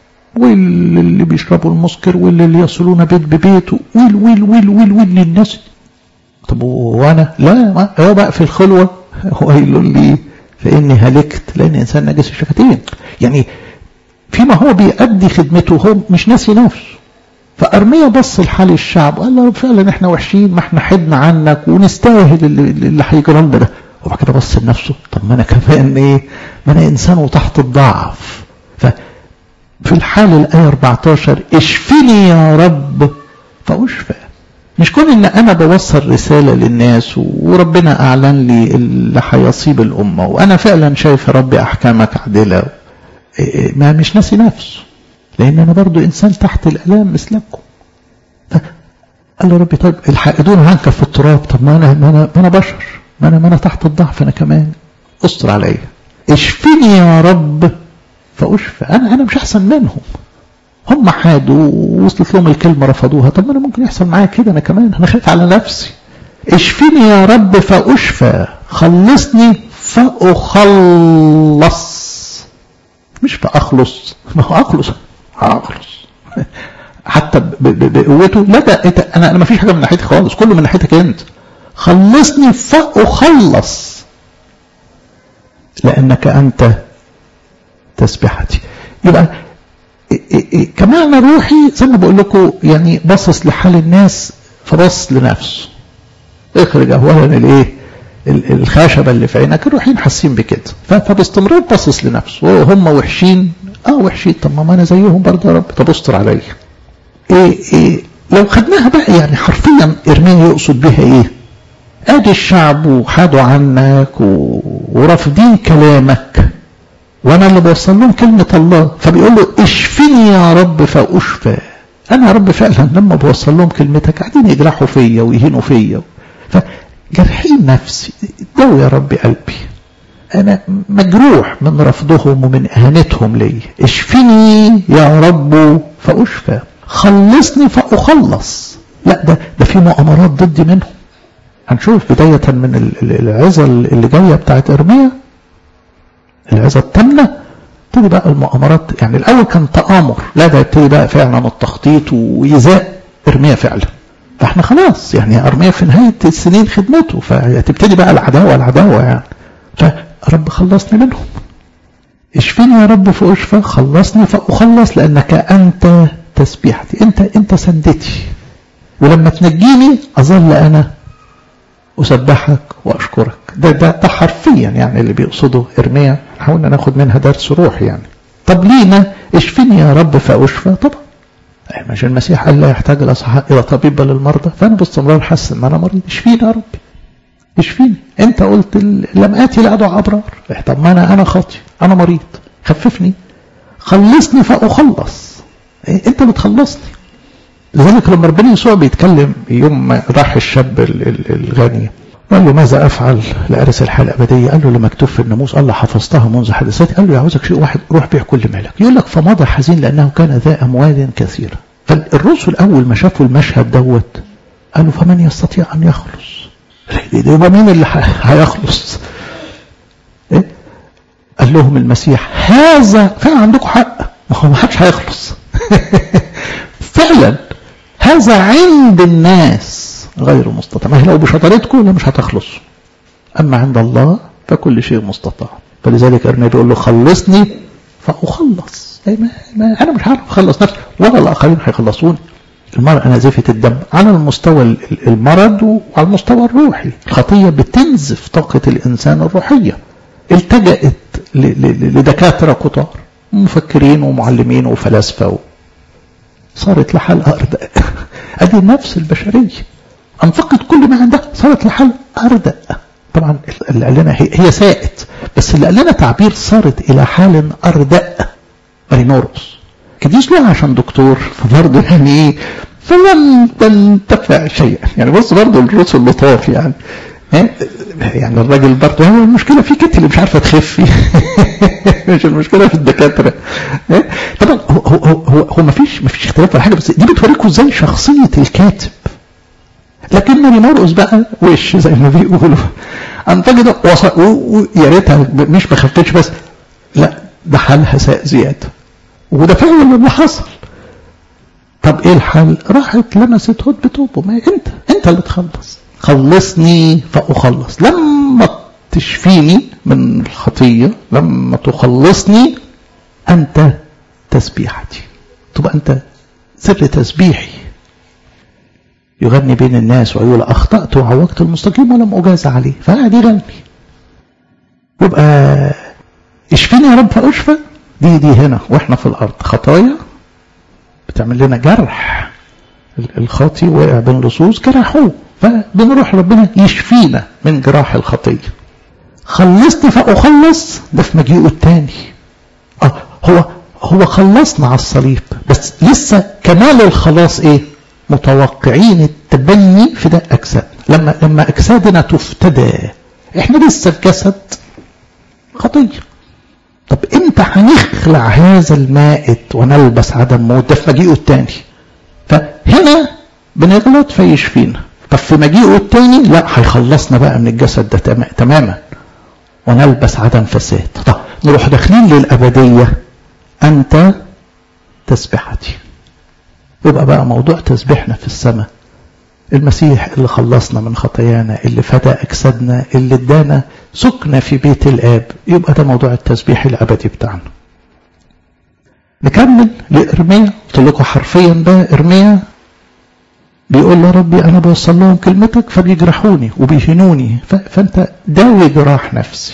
واللي بيشربوا المسكر واللي يصلون بيت ببيت ويل ويل ويل ويل ويل للناس طب وانا لا ما هو بقى في الخلوة ويل لي فإني هلكت لأن إنسان نجس الشفتين يعني فيما هو بيأدي خدمته هو مش ناسي نفسه فأرميا بص لحال الشعب قال له فعلا احنا وحشين ما احنا حدنا عنك ونستاهل اللي, اللي هيجرى لنا ده وبعد كده بص لنفسه طب ما انا كمان ايه ما انا انسان وتحت الضعف ففي الحال الايه 14 اشفني يا رب فاشفى مش كون ان انا بوصل رسالة للناس وربنا اعلن لي اللي هيصيب الامة وانا فعلا شايف يا ربي احكامك عادلة ما مش ناسي نفسه لان انا برضو انسان تحت الالام مثلكم قال له ربي طيب الحائدون عنك في التراب طب ما انا ما انا, ما أنا بشر ما انا ما انا تحت الضعف انا كمان استر عليا اشفني يا رب فاشفى انا انا مش احسن منهم هم حادوا ووصلت لهم الكلمة رفضوها طب ما أنا ممكن يحصل معايا كده أنا كمان أنا خايف على نفسي اشفيني يا رب فأشفى خلصني فأخلص مش فأخلص ما هو أخلص أخلص حتى بقوته لا ده أنا أنا ما فيش حاجة من ناحيتي خالص كله من ناحيتك أنت خلصني فأخلص لأنك أنت تسبحتي يبقى كمعنى روحي زي ما بقول لكم يعني باصص لحال الناس فبص لنفسه اخرج اولا الايه الخشبة اللي في عينك الروحين حاسين بكده فباستمرار باصص لنفسه هم وحشين اه وحشين طب ما انا زيهم برضه يا رب طب استر عليا إيه إيه لو خدناها بقى يعني حرفيا ارميا يقصد بها ايه ادي الشعب وحادوا عنك ورافضين كلامك وانا اللي بوصل لهم كلمة الله فبيقول له اشفني يا رب فاشفى انا يا رب فعلا لما بوصل لهم كلمتك قاعدين يجرحوا فيا ويهينوا فيا فجرحين نفسي دو يا رب قلبي انا مجروح من رفضهم ومن اهانتهم لي اشفني يا رب فاشفى خلصني فاخلص لا ده ده في مؤامرات ضدي منهم هنشوف بداية من العظة اللي جاية بتاعت ارميا العظة التامنة تبتدي بقى المؤامرات يعني الأول كان تآمر لا ده يبتدي بقى فعلا التخطيط وإيذاء إرميا فعلا فاحنا خلاص يعني أرميا في نهاية السنين خدمته فتبتدي بقى العداوة العداوة يعني فرب خلصني منهم اشفيني يا رب فأشفى خلصني فأخلص لأنك أنت تسبيحتي أنت أنت سندتي ولما تنجيني أظل أنا أسبحك وأشكرك ده, ده, ده حرفيا يعني اللي بيقصده إرميا حاولنا ناخد منها درس روح يعني طب لينا اشفني يا رب فأشفى طبعا مش المسيح قال لا يحتاج الأصحاء إلى طبيب للمرضى فأنا باستمرار حاسس إن أنا مريض اشفيني يا ربي اشفيني أنت قلت لم آتي لأدعو أبرار طب ما أنا أنا خاطي أنا مريض خففني خلصني فأخلص أنت بتخلصني لذلك لما ربنا يسوع بيتكلم يوم راح الشاب الغني قال له ماذا افعل لارث الحياه الابديه؟ قال له اللي مكتوب في الناموس قال له حفظتها منذ حدثتي قال له يعوزك شيء واحد روح بيع كل مالك يقول لك فمضى حزين لانه كان ذا اموال كثيره فالرسل اول ما شافوا المشهد دوت قالوا فمن يستطيع ان يخلص؟ يبقى مين اللي هيخلص؟ إيه؟ قال لهم المسيح هذا فعلا عندكم حق ما هو ما حدش هيخلص فعلا هذا عند الناس غير مستطاع ما لو بشطارتكم لا مش هتخلصوا أما عند الله فكل شيء مستطاع فلذلك ارميا بيقول له خلصني فأخلص ما ما أنا مش هعرف أخلص نفسي ولا الآخرين هيخلصوني المرأة نازفة الدم على المستوى المرض وعلى المستوى الروحي الخطية بتنزف طاقة الإنسان الروحية التجأت لدكاترة كتار مفكرين ومعلمين وفلاسفة صارت لحالها أردأ أدي النفس البشرية أنفقت كل ما عندها صارت لحال أردأ طبعا اللي قال لنا هي ساءت بس اللي قال لنا تعبير صارت إلى حال أردأ مرينورس كديش له عشان دكتور فبرضه يعني ايه فلم تنتفع شيئا يعني بص برضه الرسل لطاف يعني يعني الراجل برضه هو المشكله فيك انت اللي مش عارفه تخفي مش المشكله في الدكاتره طبعا هو هو هو, هو ما فيش ما فيش اختلاف ولا حاجه بس دي بتوريكم ازاي شخصيه الكاتب لكن ماري مرقص بقى وش زي ما بيقولوا انتجد ويا ريتها مش ما خفتش بس لا ده حالها ساء زياده وده فعلا اللي حصل طب ايه الحل راحت لمست هد بتوبه ما انت انت اللي تخلص خلصني فاخلص لما تشفيني من الخطيه لما تخلصني انت تسبيحتي تبقى انت سر تسبيحي يغني بين الناس ويقول اخطات وعوجت المستقيم ولم اجاز عليه فقاعد يغني يبقى اشفيني يا رب فاشفى دي دي هنا واحنا في الارض خطايا بتعمل لنا جرح الخاطي وقع بين لصوص جرحوه فبنروح ربنا يشفينا من جراح الخطيه خلصني فاخلص ده في مجيئه الثاني اه هو هو خلصنا على الصليب بس لسه كمال الخلاص ايه متوقعين التبني في ده اجساد لما لما اجسادنا تفتدى احنا لسه الجسد خطيه طب امتى هنخلع هذا المائت ونلبس عدم موت ده في مجيئه الثاني فهنا بنغلط فيشفينا طب في مجيئه الثاني لا هيخلصنا بقى من الجسد ده تماما ونلبس عدم فساد طب نروح داخلين للأبدية أنت تسبحتي يبقى بقى موضوع تسبيحنا في السماء المسيح اللي خلصنا من خطايانا اللي فدى أجسادنا اللي ادانا سكنة في بيت الآب يبقى ده موضوع التسبيح الأبدي بتاعنا نكمل لإرميا قلت لكم حرفيا بقى إرميا بيقول له ربي أنا بوصل لهم كلمتك فبيجرحوني وبيهنوني فأنت داوي جراح نفسي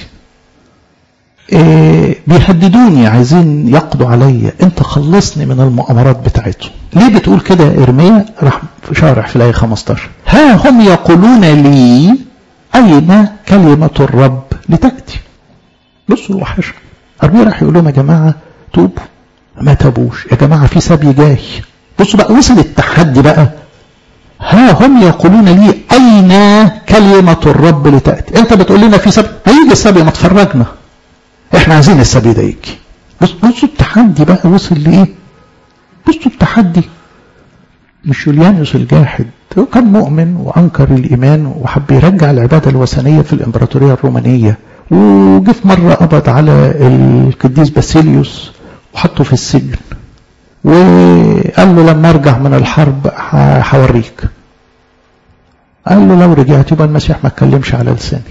إيه بيهددوني عايزين يقضوا عليا انت خلصني من المؤامرات بتاعتهم ليه بتقول كده يا ارميا راح شارح في الايه 15 ها هم يقولون لي اين كلمه الرب لتاتي بصوا الوحشه ارميا راح يقول لهم يا جماعه توبوا ما تابوش يا جماعه في سبي جاي بصوا بقى وصل التحدي بقى ها هم يقولون لي اين كلمه الرب لتاتي انت بتقول لنا في سبي هيجي السبي ما تفرجنا احنا عايزين السبي ده يجي بص بصوا التحدي بقى وصل لايه بصوا التحدي مش يوليانوس الجاحد هو كان مؤمن وانكر الايمان وحب يرجع العباده الوثنيه في الامبراطوريه الرومانيه وجه في مره قبض على القديس باسيليوس وحطه في السجن وقال له لما ارجع من الحرب هوريك قال له لو رجعت يبقى المسيح ما اتكلمش على لساني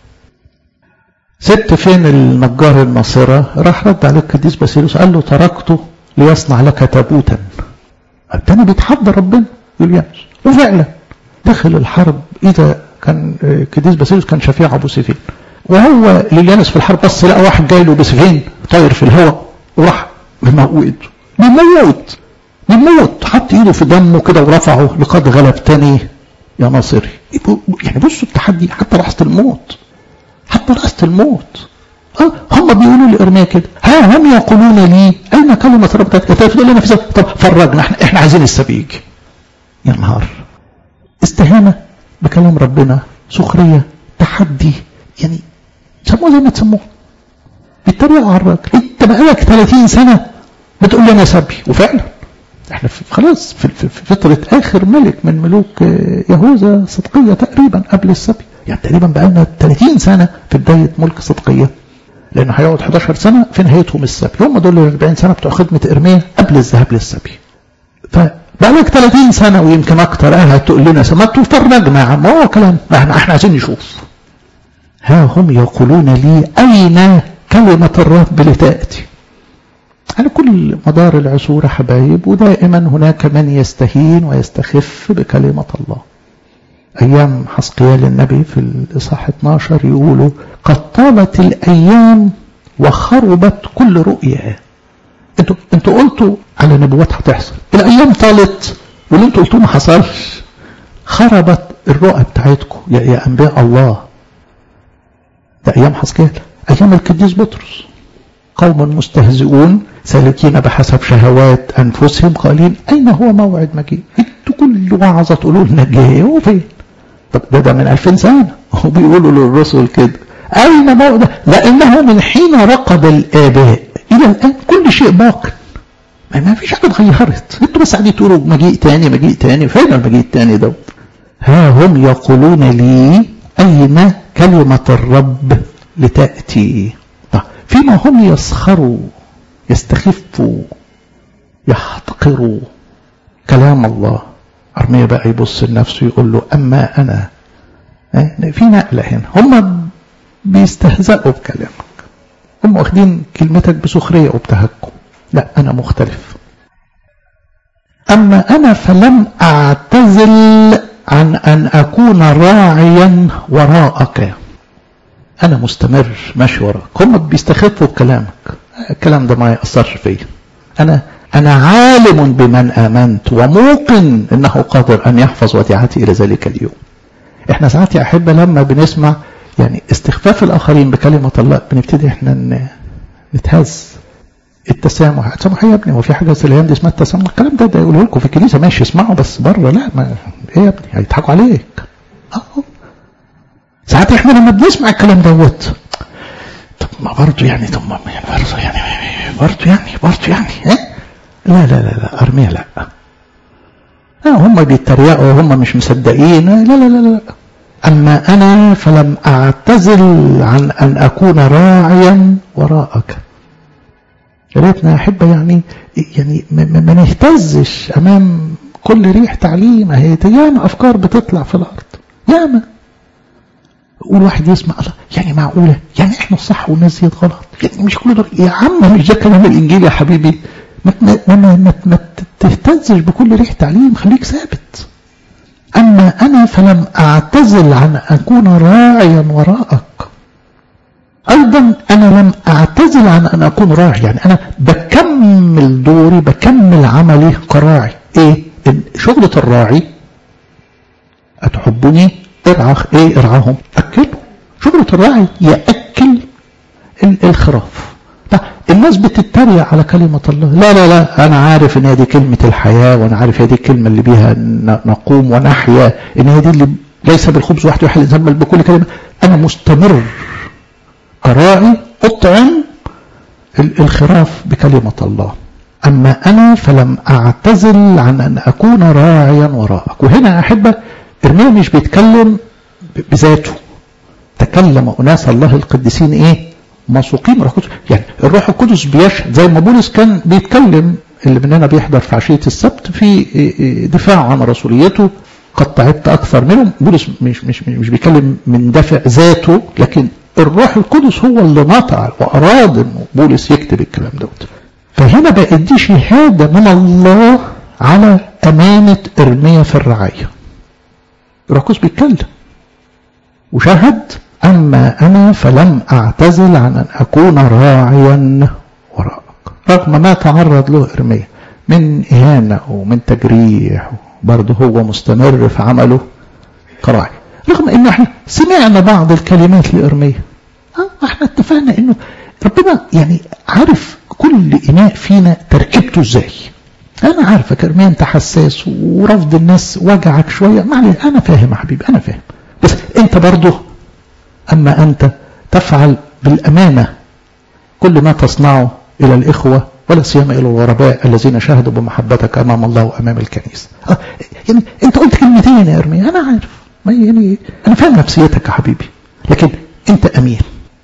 سبت فين النجار الناصرة راح رد عليه القديس باسيلوس قال له تركته ليصنع لك تابوتا التاني بيتحدى ربنا يوليانوس وفعلا دخل الحرب اذا كان القديس باسيلوس كان شفيع ابو سيفين وهو ليليانوس في الحرب بس لقى واحد جاي له بسيفين طاير في الهواء وراح بموته بيموت بيموت حط ايده في دمه كده ورفعه لقد غلبتني يا ناصري يعني بصوا التحدي حتى لحظه الموت حتى رأس الموت أه هم بيقولوا لإرميا كده ها هم يقولون لي أين كلمة ربك تقول لنا في سبيل طب فرجنا احنا, احنا عايزين السبيج يا نهار استهانة بكلام ربنا سخرية تحدي يعني سموه زي ما تسموه بيتريقوا على الراجل انت بقالك 30 سنة بتقول لنا سبي وفعلا احنا في خلاص في, في, في فترة آخر ملك من ملوك يهوذا صدقية تقريبا قبل السبي يعني تقريبا بقى لنا 30 سنة في بداية ملك صدقية لأنه هيقعد 11 سنة في نهايتهم السبي هم دول ال 40 سنة بتوع خدمة إرميا قبل الذهاب للسبي فبقى لك 30 سنة ويمكن أكتر قاعد تقول لنا سمعتوا فرجنا يا عم هو كلام احنا احنا عايزين نشوف ها هم يقولون لي أين كلمة الرب لتأتي على كل مدار العصور حبايب ودائما هناك من يستهين ويستخف بكلمة الله أيام حسقيال النبي في الإصحاح 12 يقولوا قد طالت الأيام وخربت كل رؤيا انتوا انتوا قلتوا على نبوات هتحصل الأيام طالت واللي انتوا قلتوه ما حصلش خربت الرؤى بتاعتكم يا, يا أنبياء الله ده أيام حسقيال أيام القديس بطرس قوم مستهزئون سالكين بحسب شهوات أنفسهم قائلين أين هو موعد مجيء انتوا كل وعظة تقولوا لنا جاي هو فين طب ده ده من 2000 سنة وبيقولوا للرسل كده أين موعد لأنه من حين رقب الآباء إلى الآن كل شيء باق ما فيش حاجة اتغيرت انتوا بس قاعدين تقولوا مجيء تاني مجيء تاني فين المجيء التاني ده ها هم يقولون لي أين كلمة الرب لتأتي طيب فيما هم يسخروا يستخفوا يحتقروا كلام الله أرمية بقى يبص لنفسه يقول له أما أنا في نقلة هنا هم بيستهزئوا بكلامك هم واخدين كلمتك بسخرية وبتهكم لا أنا مختلف أما أنا فلم أعتزل عن أن أكون راعيا وراءك انا مستمر ماشي وراك هم بيستخفوا بكلامك الكلام ده ما يأثرش فيا انا انا عالم بمن امنت وموقن انه قادر ان يحفظ وديعتي الى ذلك اليوم احنا ساعات يا احبه لما بنسمع يعني استخفاف الاخرين بكلمه الله بنبتدي احنا نتهز التسامح التسامح يا ابني هو في حاجه في الايام دي اسمها التسامح الكلام ده ده يقوله لكم في الكنيسه ماشي اسمعوا بس بره لا ما ايه يا ابني هيضحكوا عليك اه ساعات احنا لما بنسمع الكلام دوت طب ما برضه يعني طب ما يعني برضه يعني برضه يعني برضه يعني ها لا لا لا لا ارميها لا آه هم بيتريقوا هم مش مصدقين لا لا لا لا أما أنا فلم أعتزل عن أن أكون راعيا وراءك يا ريتنا يا أحبة يعني يعني ما نهتزش أمام كل ريح تعليم هي ياما أفكار بتطلع في الأرض ياما والواحد يسمع الله يعني معقولة يعني احنا الصح والناس دي غلط يعني مش كل دول يا عم مش ده كلام الإنجيل يا حبيبي ما, ما, ما, ما, ما تهتزش بكل ريح تعليم خليك ثابت أما أنا فلم أعتزل عن أكون راعيا وراءك أيضا أنا لم أعتزل عن أن أكون راعي يعني أنا بكمل دوري بكمل عملي كراعي إيه شغلة الراعي أتحبني ارعى إيه ارعاهم أكله شغلة الراعي يأكل الخراف الناس بتتريق على كلمة الله لا لا لا أنا عارف إن هي دي كلمة الحياة وأنا عارف هي دي الكلمة اللي بيها نقوم ونحيا إن هي دي اللي ليس بالخبز وحده يحل الإنسان بل بكل كلمة أنا مستمر كراعي أطعم الخراف بكلمة الله أما أنا فلم أعتزل عن أن أكون راعيا وراءك وهنا أحبة إرميا مش بيتكلم بذاته تكلم أناس الله القديسين إيه موثوقين روح القدس يعني الروح القدس بيشهد زي ما بولس كان بيتكلم اللي مننا بيحضر في عشيه السبت في دفاع عن رسوليته قد تعبت اكثر منهم بولس مش مش مش بيتكلم من دافع ذاته لكن الروح القدس هو اللي نطع واراد انه بولس يكتب الكلام دوت فهنا بقت دي شهاده من الله على امانه ارميا في الرعايه الروح القدس بيتكلم وشهد أما أنا فلم أعتزل عن أن أكون راعيا وراءك رغم ما تعرض له إرميا من إهانة ومن تجريح برضه هو مستمر في عمله كراعي رغم أن احنا سمعنا بعض الكلمات لإرميا أه احنا اتفقنا أنه ربنا يعني عارف كل إناء فينا تركيبته إزاي أنا عارفك إرميا أنت حساس ورفض الناس وجعك شوية معلش أنا فاهم يا حبيبي أنا فاهم بس أنت برضه أما أنت تفعل بالأمانة كل ما تصنعه إلى الإخوة ولا سيما إلى الغرباء الذين شهدوا بمحبتك أمام الله وأمام الكنيسة آه يعني أنت قلت كلمتين يا إرميا أنا عارف ما يعني أنا فاهم نفسيتك يا حبيبي لكن أنت أمين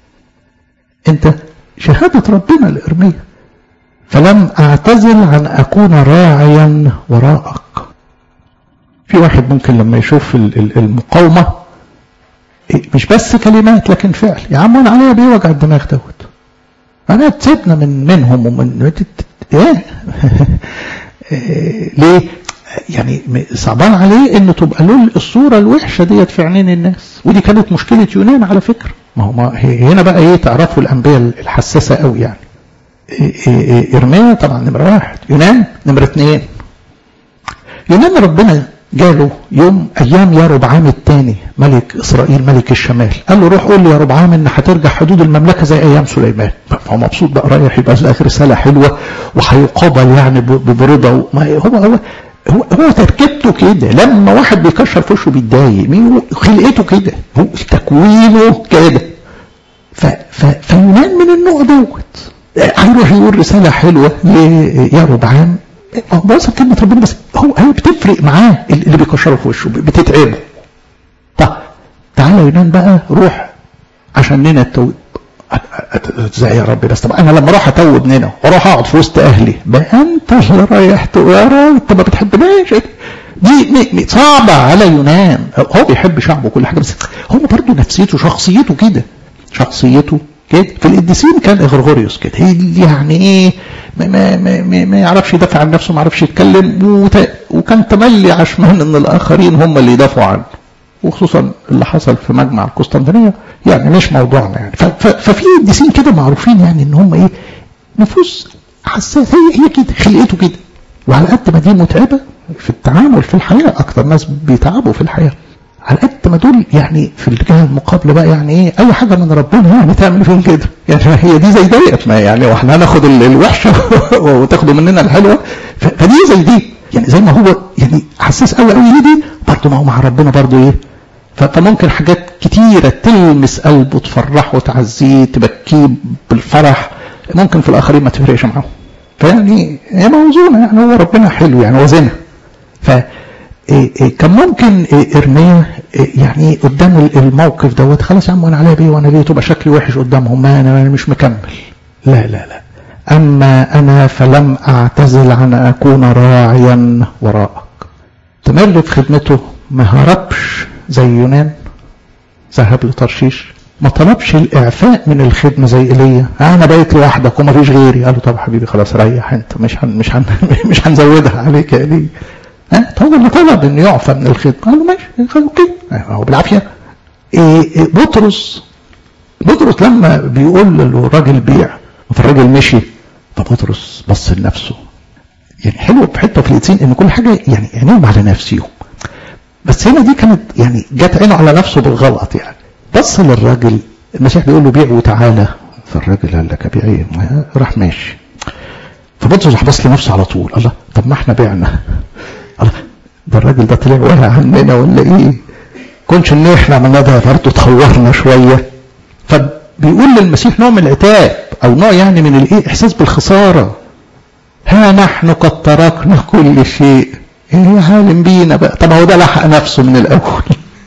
أنت شهادة ربنا لإرميا فلم أعتزل عن أكون راعيا وراءك في واحد ممكن لما يشوف المقاومة مش بس كلمات لكن فعل يا عم انا عليا بيه وجع الدماغ دوت انا تسيبنا من منهم ومن ايه ليه يعني صعبان عليه ان تبقى له الصوره الوحشه ديت في عينين الناس ودي كانت مشكله يونان على فكره ما هو ما هنا بقى ايه تعرفوا الانبياء الحساسه قوي يعني ارميا طبعا نمره واحد يونان نمره اثنين يونان ربنا جاله يوم ايام يا ربعام الثاني ملك اسرائيل ملك الشمال قال له روح قول لي يا ربعام ان هترجع حدود المملكه زي ايام سليمان فهو مبسوط بقى رايح يبقى في الاخر رساله حلوه وهيقابل يعني برضا هو هو هو هو تركيبته كده لما واحد بيكشر في وشه بيتضايق مين خلقته كده هو تكوينه كده فيونان من النوع دوت هيروح يقول رساله حلوه يا ربعام بص كلمة ربنا بس هو هي بتفرق معاه اللي بيكشره في وشه بتتعبه طب تعالى يونان بقى روح عشان نينا التوب ازاي يا رب بس طب انا لما اروح اتوب نينا واروح اقعد في وسط اهلي بقى انت اللي رايح يا رب انت ما بتحبناش دي صعبة على يونان هو بيحب شعبه وكل حاجة بس هو برضه نفسيته شخصيته كده شخصيته كده في القديسين كان غرغوريوس كده يعني ايه ما, ما, ما, ما يعرفش يدافع عن نفسه ما يعرفش يتكلم وكان تملي عشمان ان الاخرين هم اللي يدافعوا عنه وخصوصا اللي حصل في مجمع القسطنطينيه يعني مش موضوعنا يعني ففي قديسين كده معروفين يعني ان هم ايه نفوس حساس هي هي كده خلقته كده وعلى قد ما دي متعبه في التعامل في الحياه اكتر ناس بيتعبوا في الحياه على قد ما دول يعني في الجهه المقابله بقى يعني ايه اي حاجه من ربنا يعني تعمل فيهم كده يعني هي دي زي ديت ما يعني واحنا هناخد الوحشه وتاخدوا مننا الحلوه فدي زي دي يعني زي ما هو يعني حساس قوي قوي دي برضه ما هو مع ربنا برضه ايه فممكن حاجات كتيره تلمس قلبه تفرحه تعزيه تبكيه بالفرح ممكن في الاخرين ما تفرقش معاهم فيعني هي موزونه يعني هو ربنا حلو يعني وزنها ف كان ممكن ارميا يعني قدام الموقف دوت خلاص يا عم وانا عليا بيه وانا ليه تبقى شكلي وحش قدامهم ما انا مش مكمل لا لا لا اما انا فلم اعتزل عن اكون راعيا وراءك تمر في خدمته ما هربش زي يونان ذهب لترشيش ما طلبش الاعفاء من الخدمه زي ايليا انا بقيت لوحدك وما فيش غيري قال له طب حبيبي خلاص ريح انت مش هن مش هن مش هنزودها عليك يا ايليا ها هو اللي طلب انه يعفى من الخدمه قال له ماشي اوكي هو بالعافيه إيه بطرس بطرس لما بيقول للراجل بيع فالراجل مشي فبطرس بص لنفسه يعني حلو في حته في الاتنين ان كل حاجه يعني عينيهم على نفسهم بس هنا دي كانت يعني جت عينه على نفسه بالغلط يعني بص للراجل المسيح بيقول له بيع وتعالى فالراجل قال لك ابيع ايه؟ راح ماشي فبطرس راح بص لنفسه على طول الله طب ما احنا بعنا الله ده الراجل ده طلع واقع عننا ولا ايه؟ كونش ان احنا عملنا ده برضه تهورنا شويه فبيقول للمسيح نوع من العتاب او نوع يعني من الايه؟ احساس بالخساره ها نحن قد تركنا كل شيء ايه عالم بينا بقى طب هو ده لحق نفسه من الاول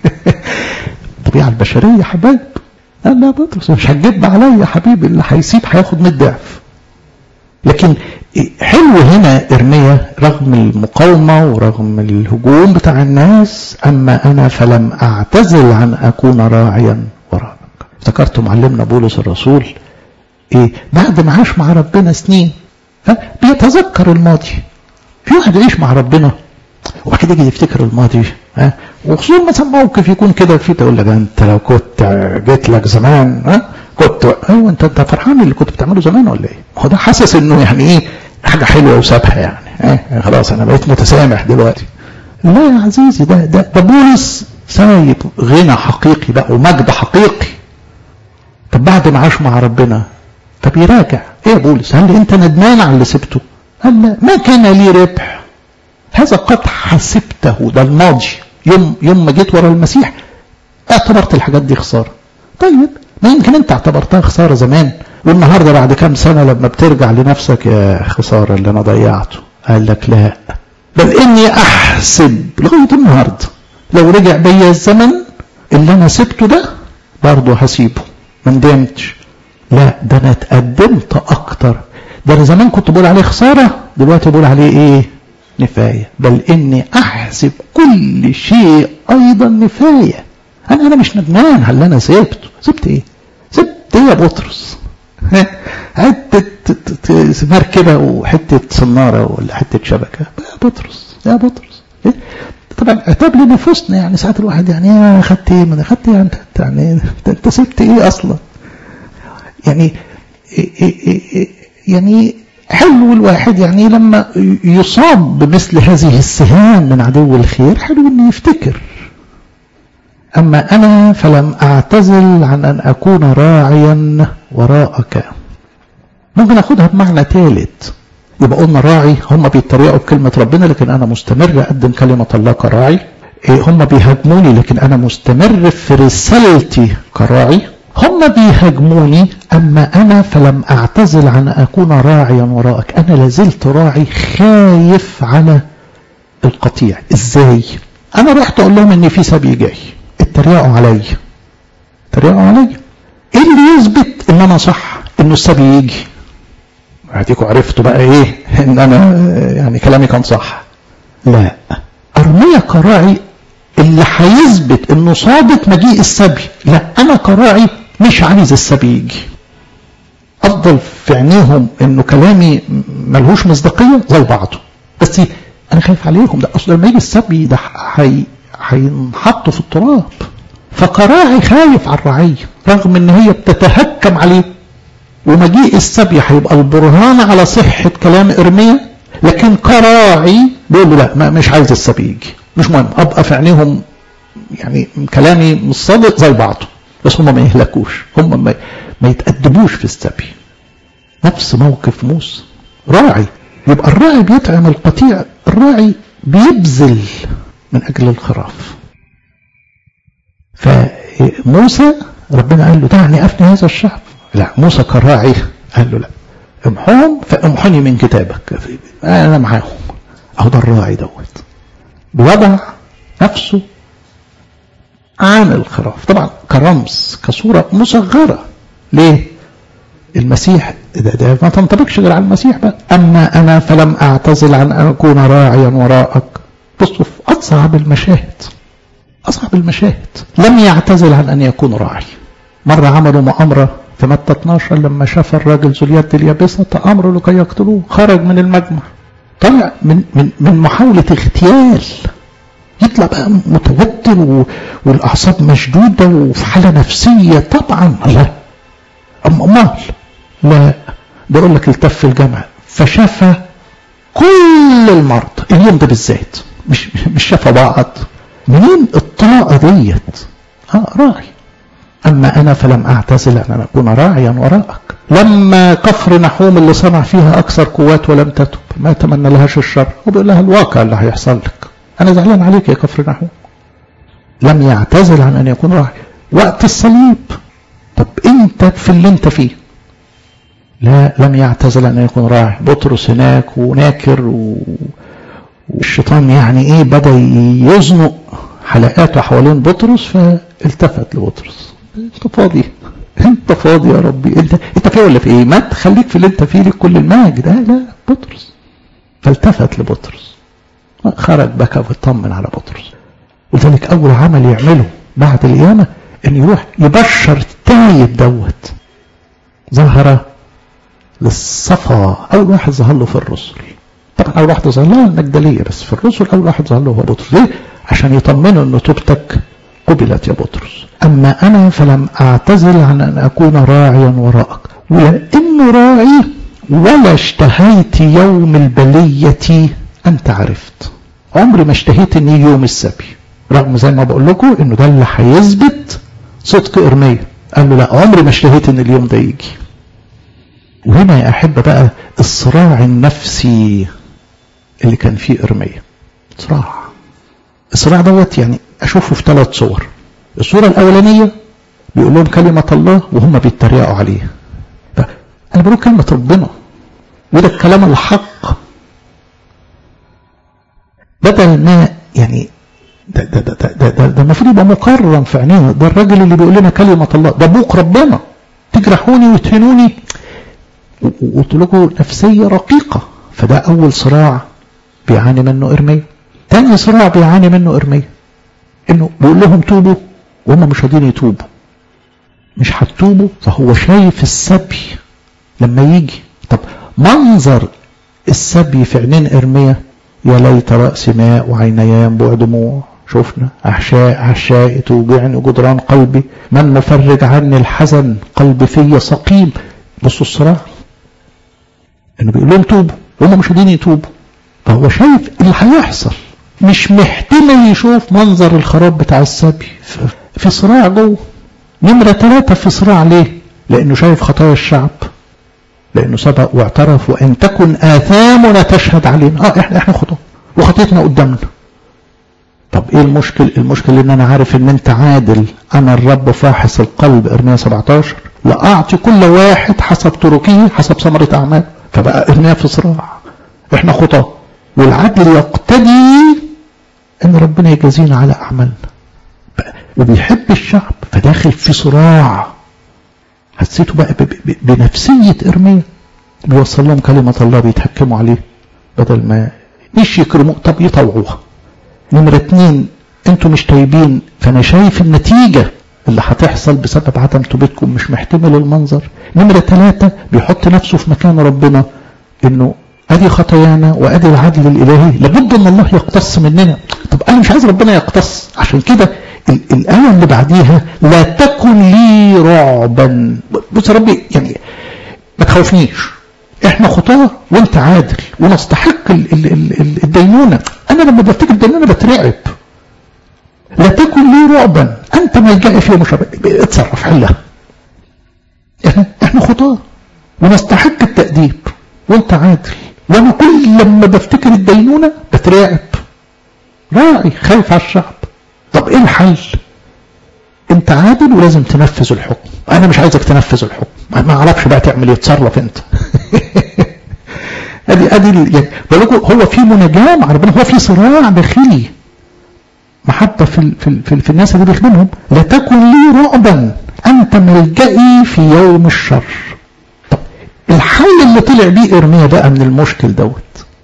الطبيعه البشريه يا حبايب قال لا بطرس مش هتجب عليا يا حبيبي اللي هيسيب هياخد 100 ضعف لكن حلو هنا ارميا رغم المقاومه ورغم الهجوم بتاع الناس اما انا فلم اعتزل عن اكون راعيا وراءك افتكرت معلمنا بولس الرسول ايه بعد ما عاش مع ربنا سنين بيتذكر الماضي في واحد يعيش مع ربنا وبعد كده يجي يفتكر الماضي ها وخصوصا مثلا موقف يكون كده فيه تقول لك انت لو كنت جيت لك زمان ها كنت ايوه انت انت فرحان اللي كنت بتعمله زمان ولا ايه؟ هو ده حاسس انه يعني ايه حاجه حلوه وسابها يعني ها خلاص انا بقيت متسامح دلوقتي لا يا عزيزي ده ده ده بولس سايب غنى حقيقي بقى ومجد حقيقي طب بعد ما عاش مع ربنا طب يراجع ايه يا بولس هل انت ندمان على اللي سبته؟ قال لا ما كان لي ربح هذا قد حسبته ده الماضي يوم يوم ما جيت ورا المسيح اعتبرت الحاجات دي خساره طيب ما يمكن انت اعتبرتها خساره زمان والنهارده بعد كام سنه لما بترجع لنفسك يا خساره اللي انا ضيعته قال لك لا بل اني احسب لغايه النهارده لو رجع بيا الزمن اللي انا سبته ده برضه هسيبه ما ندمتش لا ده انا اتقدمت اكتر ده انا زمان كنت بقول عليه خساره دلوقتي بقول عليه ايه نفايه بل اني احسب كل شيء ايضا نفايه انا انا مش ندمان على اللي انا سبته سبت ايه سبت ايه يا بطرس حته مركبه وحته صناره ولا حته شبكه يا بطرس يا بطرس إيه؟ طبعا عتاب لنفوسنا يعني ساعات الواحد يعني يا خدت ايه من خدت ايه انت يعني انت سبت ايه اصلا يعني إيه إيه إيه يعني حلو الواحد يعني لما يصاب بمثل هذه السهام من عدو الخير حلو انه يفتكر اما انا فلم اعتزل عن ان اكون راعيا وراءك ممكن اخدها بمعنى ثالث يبقى قلنا راعي هم بيتريقوا بكلمة ربنا لكن أنا مستمر أقدم كلمة الله كراعي إيه هم بيهاجموني لكن أنا مستمر في رسالتي كراعي هم بيهاجموني أما أنا فلم أعتزل عن أكون راعيا وراءك أنا لازلت راعي خايف على القطيع إزاي أنا رحت أقول لهم إن في سبي جاي اتريقوا عليا اتريقوا عليا إيه اللي يثبت إن أنا صح إنه السبي يجي هديكوا عرفتوا بقى ايه ان انا يعني كلامي كان صح لا ارميا كراعي اللي هيثبت انه صادق مجيء السبي لا انا كراعي مش عايز السبي يجي افضل في عينيهم انه كلامي ملهوش مصداقيه زي بعضه بس انا خايف عليهم ده اصل لما يجي السبي ده حي هينحطوا في التراب فكراعي خايف على الرعية رغم ان هي بتتهكم عليه ومجيء السبي هيبقى البرهان على صحة كلام إرميا لكن كراعي بيقول له لا ما مش عايز السبي يجي مش مهم ابقى في عينيهم يعني كلامي مش صادق زي بعضه بس هم ما يهلكوش هم ما, ما يتأدبوش في السبي نفس موقف موسى راعي يبقى الراعي بيطعم القطيع الراعي بيبذل من أجل الخراف فموسى ربنا قال له دعني أفني هذا الشعب لا موسى كراعي قال له لا امحوهم فامحني من كتابك انا معاهم اهو ده الراعي دوت بيضع نفسه عن الخراف طبعا كرمز كصورة مصغرة ليه المسيح ده, ده ما تنطبقش غير على المسيح بقى أما أنا فلم أعتزل عن أن أكون راعيا وراءك بصوا في أصعب المشاهد أصعب المشاهد لم يعتزل عن أن يكون راعي مرة عملوا مؤامرة في متى 12 لما شاف الراجل ذو اليد اليابسة تأمروا لكي يقتلوه خرج من المجمع طلع من من من محاولة اغتيال يطلع بقى متوتر و... والأعصاب مشدودة وفي حالة نفسية طبعا لا أما أمال لا ده يقول لك التف الجمع فشفى كل المرضى اليوم ده بالذات مش مش شفى بعض منين الطاقة ديت اه راعي أما أنا فلم أعتزل أن أكون راعيا وراءك لما كفر نحوم اللي صنع فيها أكثر قوات ولم تتب ما تمنى لهاش الشر وبيقول لها الواقع اللي هيحصل لك أنا زعلان عليك يا كفر نحوم لم يعتزل عن أن يكون راعي وقت الصليب طب أنت في اللي أنت فيه لا لم يعتزل أن يكون راعي بطرس هناك وناكر و... والشيطان يعني إيه بدأ يزنق حلقاته حوالين بطرس فالتفت لبطرس انت فاضي انت فاضي يا ربي انت انت فيه ولا في ايه ما تخليك في اللي انت فيه لك كل المجد لا لا بطرس فالتفت لبطرس خرج بكى واطمن على بطرس ولذلك اول عمل يعمله بعد القيامه ان يروح يبشر التايب دوت ظهر للصفا اول واحد ظهر له في الرسل طبعا اول واحد ظهر له المجدليه بس في الرسل اول واحد ظهر له هو بطرس ليه عشان يطمنوا ان توبتك قبلت يا بطرس أما أنا فلم أعتزل عن أن أكون راعيا وراءك ولأنه راعي ولا اشتهيت يوم البلية أنت عرفت عمري ما اشتهيت أن يجي يوم السبي رغم زي ما بقول لكم أنه ده اللي هيثبت صدق إرمية قال له لا عمري ما اشتهيت أن اليوم ده يجي وهنا يا أحب بقى الصراع النفسي اللي كان فيه إرمية صراع الصراع دوت يعني أشوفه في ثلاث صور الصورة الأولانية بيقول لهم كلمة الله وهم بيتريقوا عليه أنا بقول كلمة ربنا وده الكلام الحق بدل ما يعني ده ده ده ده ده, ده المفروض يبقى مكرم في عينينا ده الراجل اللي بيقول لنا كلمة الله ده أبوك ربنا تجرحوني وتهنوني وقلت لكم نفسية رقيقة فده أول صراع بيعاني منه إرميا تاني صراع بيعاني منه إرميا إنه بيقول لهم توبوا وهم مش راضيين يتوبوا مش هتوبوا فهو شايف السبي لما يجي طب منظر السبي في عينين إرميا يا ليت رأس ماء وعيني ينبوع دموع شفنا أحشاء أحشاء توجعني جدران قلبي من مفرج عني الحزن قلبي فيا سقيم بصوا الصراع انه بيقول لهم توبوا وهم مش راضيين يتوبوا فهو شايف اللي هيحصل مش محتمل يشوف منظر الخراب بتاع السبي في صراع جوه نمرة ثلاثة في صراع ليه؟ لأنه شايف خطايا الشعب لأنه سبق واعترف وإن تكن آثامنا تشهد علينا آه إحنا إحنا خطاة وخطيتنا قدامنا طب إيه المشكل؟ المشكل إن أنا عارف إن أنت عادل أنا الرب فاحص القلب إرميا 17 لأعطي كل واحد حسب طرقه حسب ثمرة أعمال فبقى إرميا في صراع إحنا خطاة والعدل يقتدي ان ربنا يجازينا على اعمالنا وبيحب الشعب فداخل في صراع حسيته بقى بنفسية ارميا بيوصل لهم كلمة الله بيتحكموا عليه بدل ما مش يكرموه طب يطوعوها نمرة اتنين انتوا مش طيبين فانا شايف النتيجة اللي هتحصل بسبب عدم توبتكم مش محتمل المنظر نمرة ثلاثة بيحط نفسه في مكان ربنا انه ادي خطايانا وادي العدل الالهي لابد ان الله يقتص مننا طب انا مش عايز ربنا يقتص عشان كده الايه اللي بعديها لا تكن لي رعبا بص يا ربي يعني ما تخوفنيش احنا خطاه وانت عادل ونستحق ال ال ال الدينونه انا لما بفتكر الدينونه بترعب لا تكن لي رعبا انت ملجئي في يوم الشر اتصرف حلها احنا احنا خطاه ونستحق التأديب وانت عادل وانا كل لما بفتكر الدينونة بترعب راعي خايف على الشعب طب ايه الحل انت عادل ولازم تنفذ الحكم انا مش عايزك تنفذ الحكم ما اعرفش بقى تعمل ايه تصرف انت ادي ادي يعني بقول هو في مناجاه مع ربنا هو في صراع داخلي محبه في ال في, ال في, ال في الناس اللي بيخدمهم لا تكن لي رعبا انت ملجئي في يوم الشر طب الحل اللي طلع بيه ارميا بقى من المشكل دوت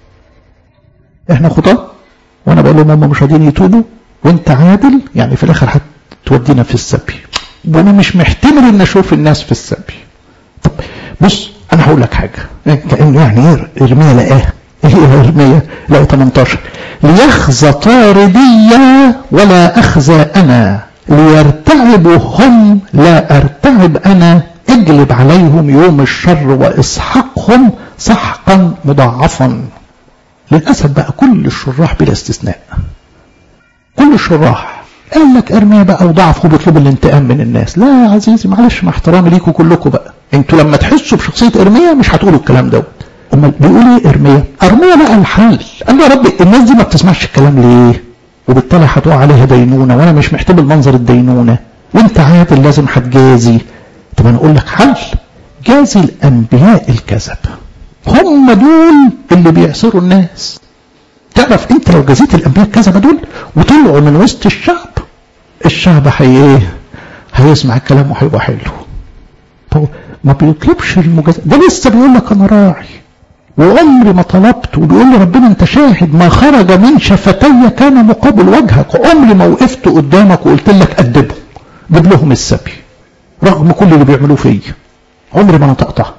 احنا خطاه وانا بقول لهم هم مش راضيين يتوبوا وانت عادل يعني في الاخر هتودينا في السبي وانا مش محتمل ان اشوف الناس في السبي طب بص انا هقول لك حاجه كانه يعني ايه ارميا لقاه ايه ارميا لقى 18 ليخزى طاردي ولا اخزى انا ليرتعبوا هم لا ارتعب انا اجلب عليهم يوم الشر واسحقهم سحقا مضاعفا للاسف بقى كل الشراح بلا استثناء كل الشراح قال لك ارميا بقى وضعف وبيطلبوا الانتقام من الناس لا يا عزيزي معلش مع احترامي ليكم كلكم بقى انتوا لما تحسوا بشخصيه ارميا مش هتقولوا الكلام دوت امال بيقول ايه ارميا ارميا لقى الحل قال له يا رب الناس دي ما بتسمعش الكلام ليه وبالتالي هتقع عليها دينونه وانا مش محتمل منظر الدينونه وانت عادل لازم هتجازي طب انا اقول لك حل جازي الانبياء الكذب هم دول اللي بيعصروا الناس تعرف انت لو جزيت الانبياء الكذبه دول وطلعوا من وسط الشعب الشعب هي ايه هيسمع الكلام وهيبقى حلو طب ما بيطلبش المجازات ده لسه بيقول لك انا راعي وعمري ما طلبت وبيقول لي ربنا انت شاهد ما خرج من شفتي كان مقابل وجهك عمري ما وقفت قدامك وقلت لك ادبهم جيب لهم السبي رغم كل اللي بيعملوه فيا عمري ما نطقتها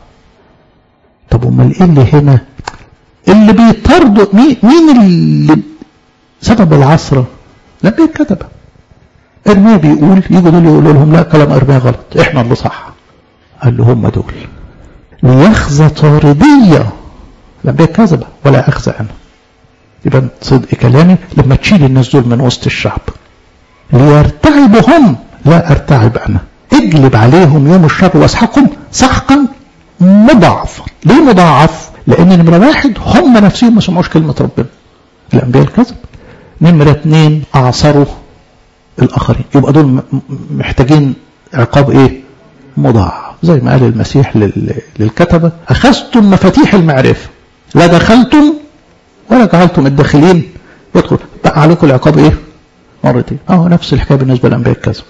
طب امال ايه اللي هنا اللي بيطردوا مين, مين اللي سبب العصرة لم الكذبة ارميا بيقول يجوا دول يقولوا لهم لا كلام ارميا غلط احنا اللي صح قال له هم دول ليخزى طاردية لم كذبة ولا اخزى انا يبقى صدق كلامي لما تشيل الناس دول من وسط الشعب ليرتعبوا هم لا ارتعب انا اجلب عليهم يوم الشر واسحقهم سحقا مضاعفا ليه مضاعف لان نمره واحد هم نفسهم ما سمعوش كلمه ربنا الانبياء الكذب نمره اثنين اعصروا الاخرين يبقى دول محتاجين عقاب ايه مضاعف زي ما قال المسيح للكتبه اخذتم مفاتيح المعرفه لا دخلتم ولا جعلتم الداخلين يدخل بقى عليكم العقاب ايه مرتين اهو نفس الحكايه بالنسبه للانبياء الكذب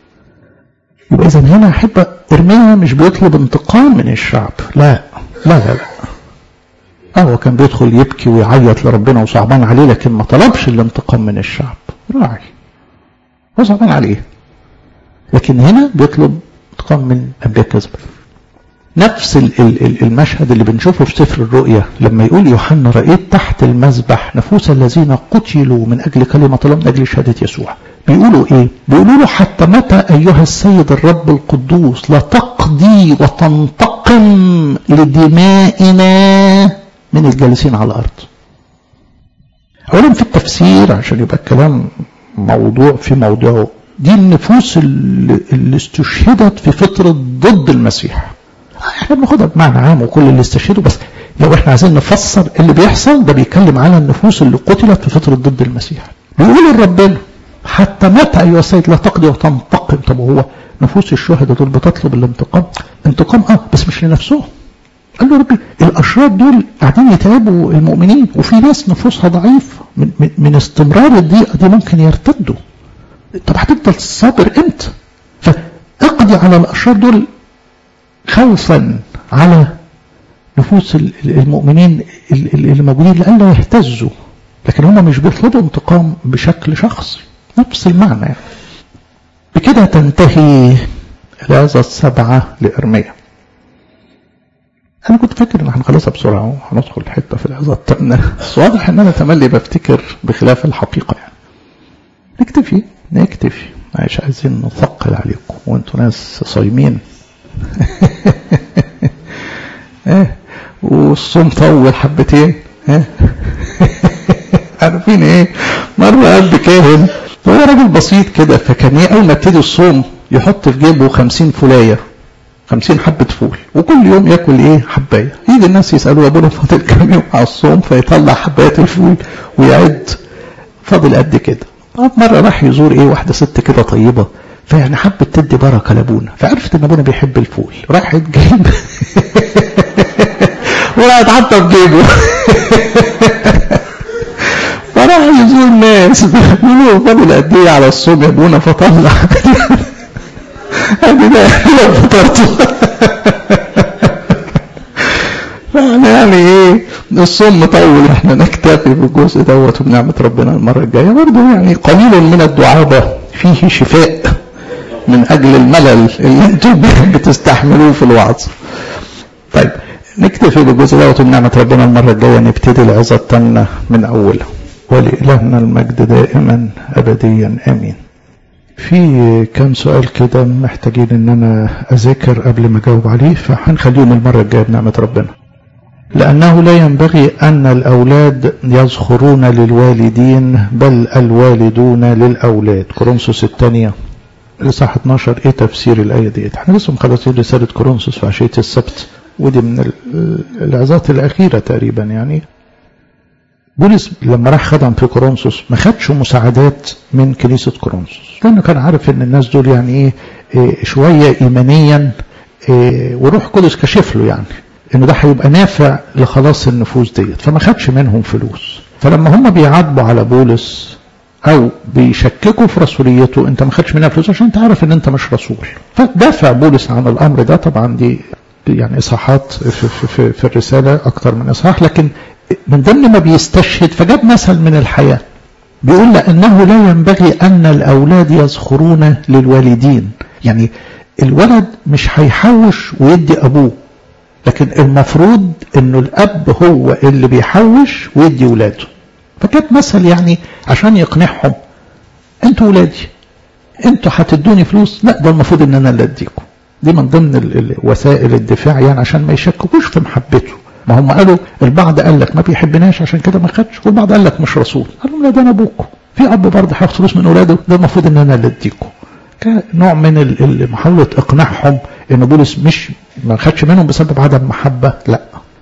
يبقى اذا هنا احب ارميا مش بيطلب انتقام من الشعب لا لا لا لا هو كان بيدخل يبكي ويعيط لربنا وصعبان عليه لكن ما طلبش الانتقام من الشعب راعي هو صعبان عليه لكن هنا بيطلب انتقام من انبياء كذب نفس المشهد اللي بنشوفه في سفر الرؤيا لما يقول يوحنا رأيت تحت المذبح نفوس الذين قتلوا من أجل كلمة الله من أجل شهادة يسوع بيقولوا إيه بيقولوا له حتى متى أيها السيد الرب القدوس لا تقضي وتنتقم لدمائنا من الجالسين على الأرض أولا في التفسير عشان يبقى الكلام موضوع في موضوعه دي النفوس اللي, اللي استشهدت في فترة ضد المسيح احنا بناخدها بمعنى عام وكل اللي استشهدوا بس لو احنا عايزين نفسر اللي بيحصل ده بيتكلم على النفوس اللي قتلت في فترة ضد المسيح بيقول لربنا حتى متى ايها السيد لا تقضي وتنتقم طب هو نفوس الشهداء دول بتطلب الانتقام انتقام اه بس مش لنفسهم قال له ربي الاشرار دول قاعدين يتعبوا المؤمنين وفي ناس نفوسها ضعيفه من, من, من استمرار الضيقه دي ممكن يرتدوا طب هتفضل صابر امتى فاقضي على الاشرار دول خوفا على نفوس المؤمنين اللي موجودين لئلا يهتزوا لكن هم مش بيطلبوا انتقام بشكل شخصي نفس المعنى يعني. بكده تنتهي العظة السبعة لإرميا أنا كنت فاكر إن هنخلصها بسرعة وهندخل حتة في العظة الثامنة بس واضح إن أنا تملي بفتكر بخلاف الحقيقة يعني نكتفي نكتفي مش عايزين نثقل عليكم وانتوا ناس صايمين ايه والصوم طول حبتين ايه عارفين ايه مرة قد كاهن هو راجل بسيط كده فكان ايه اول ما ابتدي الصوم يحط في جيبه خمسين فلاية خمسين حبة فول وكل يوم ياكل ايه حباية يجي الناس يسألوا ابونا فاضل كام يوم على الصوم فيطلع حبايات الفول ويعد فاضل قد كده مرة راح يزور ايه واحدة ست كده طيبة فيعني حبت تدي بركة لابونا فعرفت ان ابونا بيحب الفول راحت جايب وراحت حاطة في جيبه فراح يزور ناس بيقولوا فاضل قد ايه على الصوم يا ابونا فطلع ادي ده فطرته فاحنا يعني ايه الصوم مطول احنا نكتفي بالجزء دوت وبنعمة ربنا المرة الجاية برضه يعني قليل من الدعابة فيه شفاء من اجل الملل اللي انتم بتستحملوه في الوعظ طيب نكتفي بالجزء دوت وبنعمة ربنا المرة الجاية نبتدي العظة التامنة من أولها ولإلهنا المجد دائما أبديا آمين في كام سؤال كده محتاجين ان انا اذاكر قبل ما اجاوب عليه فهنخليهم المرة الجاية بنعمة ربنا لأنه لا ينبغي أن الأولاد يزخرون للوالدين بل الوالدون للأولاد كورنثوس الثانية الإصحاح 12 إيه تفسير الآية ديت؟ إحنا لسه مخلصين رسالة كورنثوس في عشية السبت ودي من العظات الأخيرة تقريبا يعني بولس لما راح خدم في كورنثوس ما خدش مساعدات من كنيسة كورنثوس لأنه كان عارف إن الناس دول يعني إيه, إيه شوية إيمانيا إيه وروح قدس كشف له يعني إنه ده هيبقى نافع لخلاص النفوس ديت فما خدش منهم فلوس فلما هم بيعاتبوا على بولس أو بيشككوا في رسوليته أنت ما خدش منها فلوس عشان أنت عارف إن أنت مش رسول فدافع بولس عن الأمر ده طبعا دي يعني إصحاحات في, في, في, في الرسالة أكتر من إصحاح لكن من ضمن ما بيستشهد فجاب مثل من الحياة بيقول لأنه لا ينبغي أن الأولاد يزخرون للوالدين يعني الولد مش هيحوش ويدي أبوه لكن المفروض أنه الأب هو اللي بيحوش ويدي ولاده فجاب مثل يعني عشان يقنعهم انتوا ولادي انتوا هتدوني فلوس لا ده المفروض ان انا اللي اديكم دي من ضمن وسائل الدفاع يعني عشان ما يشككوش في محبته ما هم قالوا البعض قال لك ما بيحبناش عشان كده ما خدش والبعض قال لك مش رسول قال لهم لا ده انا ابوكم في اب برضه هياخد فلوس من اولاده ده المفروض ان انا اللي اديكم كنوع من محاوله اقناعهم ان بولس مش ما خدش منهم بسبب عدم محبه لا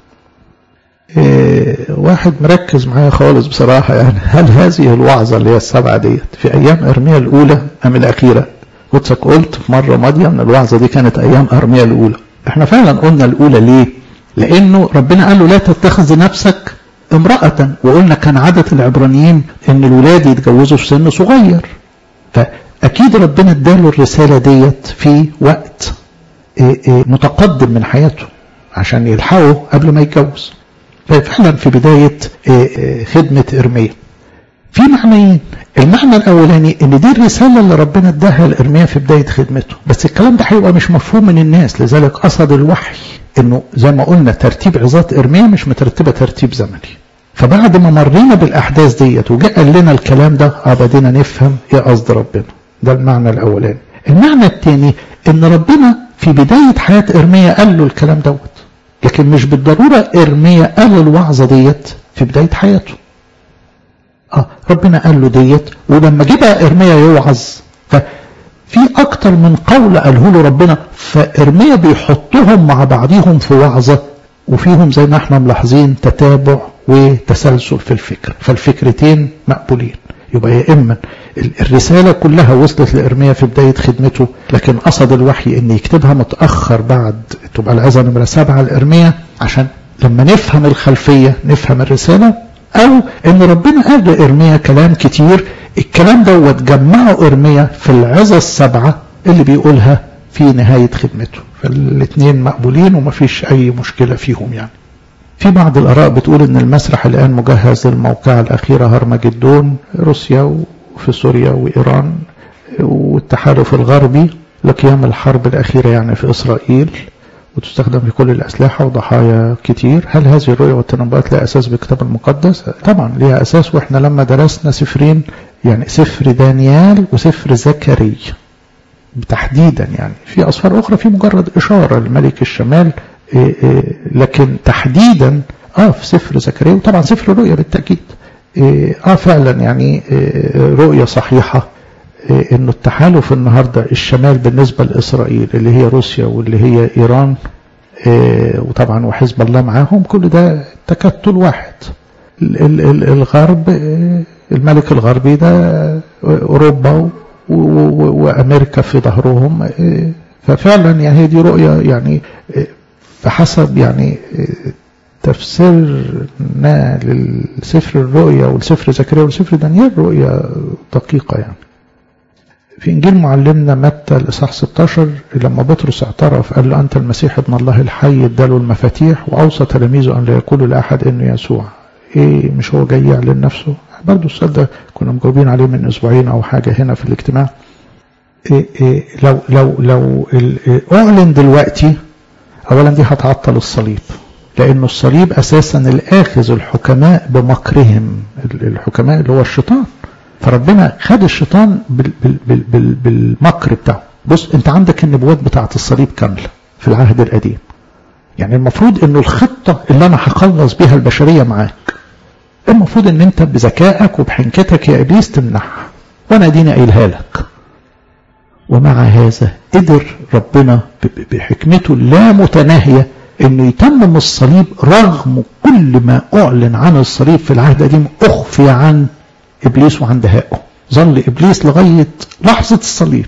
إيه واحد مركز معايا خالص بصراحة يعني هل هذه الوعظة اللي هي السبعة ديت في أيام أرميا الأولى أم الأخيرة قدسك قلت في مرة ماضية أن الوعظة دي كانت أيام أرميا الأولى احنا فعلا قلنا الأولى ليه لأنه ربنا قال له لا تتخذ نفسك امرأة وقلنا كان عادة العبرانيين أن الولاد يتجوزوا في سن صغير فأكيد ربنا اداله الرسالة ديت في وقت متقدم من حياته عشان يلحقه قبل ما يتجوز فعلا في بداية خدمة إرميا في معنيين المعنى الأولاني إن دي الرسالة اللي ربنا اداها لإرميا في بداية خدمته بس الكلام ده هيبقى مش مفهوم من الناس لذلك قصد الوحي إنه زي ما قلنا ترتيب عظات إرميا مش مترتبة ترتيب زمني فبعد ما مرينا بالأحداث ديت وجاء قال لنا الكلام ده اه بدينا نفهم إيه قصد ربنا ده المعنى الأولاني المعنى الثاني إن ربنا في بداية حياة إرميا قال له الكلام دوت لكن مش بالضرورة إرميا قال الوعظة ديت في بداية حياته آه ربنا قال له ديت ولما جه بقى إرميا يوعظ ففي أكتر من قول قاله له ربنا فإرميا بيحطهم مع بعضهم في وعظة وفيهم زي ما احنا ملاحظين تتابع وتسلسل في الفكر فالفكرتين مقبولين يبقى يا إما الرسالة كلها وصلت لإرميا في بداية خدمته لكن قصد الوحي أن يكتبها متأخر بعد تبقى العظة نمرة سبعة لإرميا عشان لما نفهم الخلفية نفهم الرسالة أو أن ربنا قال لإرميا كلام كتير الكلام دوت جمعه إرميا في العظة السبعة اللي بيقولها في نهاية خدمته فالاثنين مقبولين ومفيش أي مشكلة فيهم يعني في بعض الآراء بتقول أن المسرح الآن مجهز للموقعة الأخيرة هرمجدون روسيا وفي سوريا وإيران والتحالف الغربي لقيام الحرب الأخيرة يعني في إسرائيل وتستخدم في كل الأسلحة وضحايا كتير هل هذه الرؤية والتنبؤات لها أساس بالكتاب المقدس؟ طبعا ليها أساس وإحنا لما درسنا سفرين يعني سفر دانيال وسفر زكريا تحديدا يعني في أسفار أخرى في مجرد إشارة لملك الشمال إيه إيه لكن تحديدا اه في سفر زكريا وطبعا سفر الرؤيا بالتأكيد إيه اه فعلا يعني رؤية صحيحة انه التحالف النهاردة الشمال بالنسبة لإسرائيل اللي هي روسيا واللي هي إيران وطبعا وحزب الله معاهم كل ده تكتل واحد الغرب الملك الغربي ده أوروبا وأمريكا في ظهرهم ففعلا يعني هي دي رؤية يعني فحسب يعني تفسيرنا للسفر الرؤيا والسفر زكريا والسفر دانيال رؤية دقيقة يعني في إنجيل معلمنا متى الإصحاح 16 لما بطرس اعترف قال له أنت المسيح ابن الله الحي اداله المفاتيح وأوصى تلاميذه أن لا يقولوا لأحد إنه يسوع إيه مش هو جاي يعلن نفسه برضه السؤال ده كنا مجاوبين عليه من أسبوعين أو حاجة هنا في الاجتماع إيه إيه لو لو لو أعلن دلوقتي أولا دي هتعطل الصليب لأنه الصليب أساسا الآخذ الحكماء بمكرهم الحكماء اللي هو الشيطان فربنا خد الشيطان بال بال بال بال بالمكر بتاعه بص انت عندك النبوات بتاعت الصليب كاملة في العهد القديم يعني المفروض انه الخطة اللي انا هخلص بيها البشرية معاك المفروض ان انت بذكائك وبحنكتك يا ابليس تمنعها وانا اديني قايلها لك ومع هذا قدر ربنا بحكمته لا متناهية انه يتمم الصليب رغم كل ما اعلن عن الصليب في العهد القديم اخفي عن ابليس وعن دهائه ظل ابليس لغاية لحظة الصليب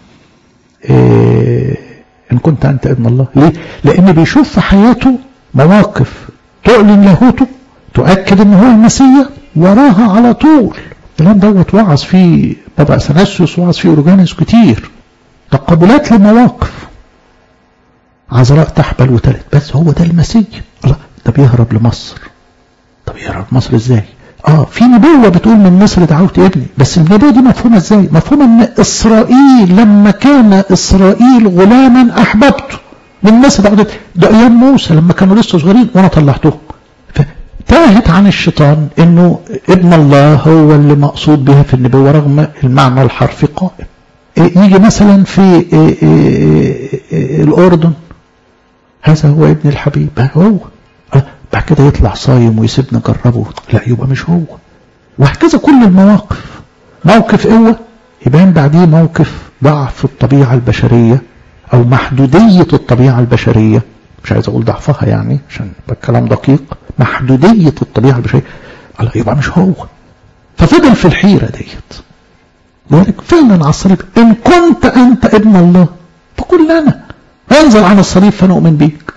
إيه ان كنت انت ابن الله ليه لان بيشوف في حياته مواقف تعلن لاهوته تؤكد ان هو المسيح وراها على طول الكلام دوت وعظ فيه بابا اثناسيوس وعظ فيه اورجانيس كتير تقبلات لمواقف عذراء تحبل وتلد بس هو ده المسيح الله ده بيهرب لمصر طب يهرب مصر ازاي اه في نبوة بتقول من مصر دعوت ابني بس النبوة دي مفهومة ازاي مفهومة ان اسرائيل لما كان اسرائيل غلاما احببته من مصر دعوت ده ايام موسى لما كانوا لسه صغيرين وانا طلعتهم فتاهت عن الشيطان انه ابن الله هو اللي مقصود بها في النبوة رغم المعنى الحرفي قائم يجي مثلا في الاردن هذا هو ابن الحبيب هو بعد كده يطلع صايم ويسيبنا جربه لا يبقى مش هو وهكذا كل المواقف موقف قوة يبان بعديه موقف ضعف الطبيعة البشرية أو محدودية الطبيعة البشرية مش عايز أقول ضعفها يعني عشان الكلام دقيق محدودية الطبيعة البشرية لا يبقى مش هو ففضل في الحيرة ديت لذلك فعلا على الصليب إن كنت أنت ابن الله فقل لنا انزل عن الصليب فنؤمن بيك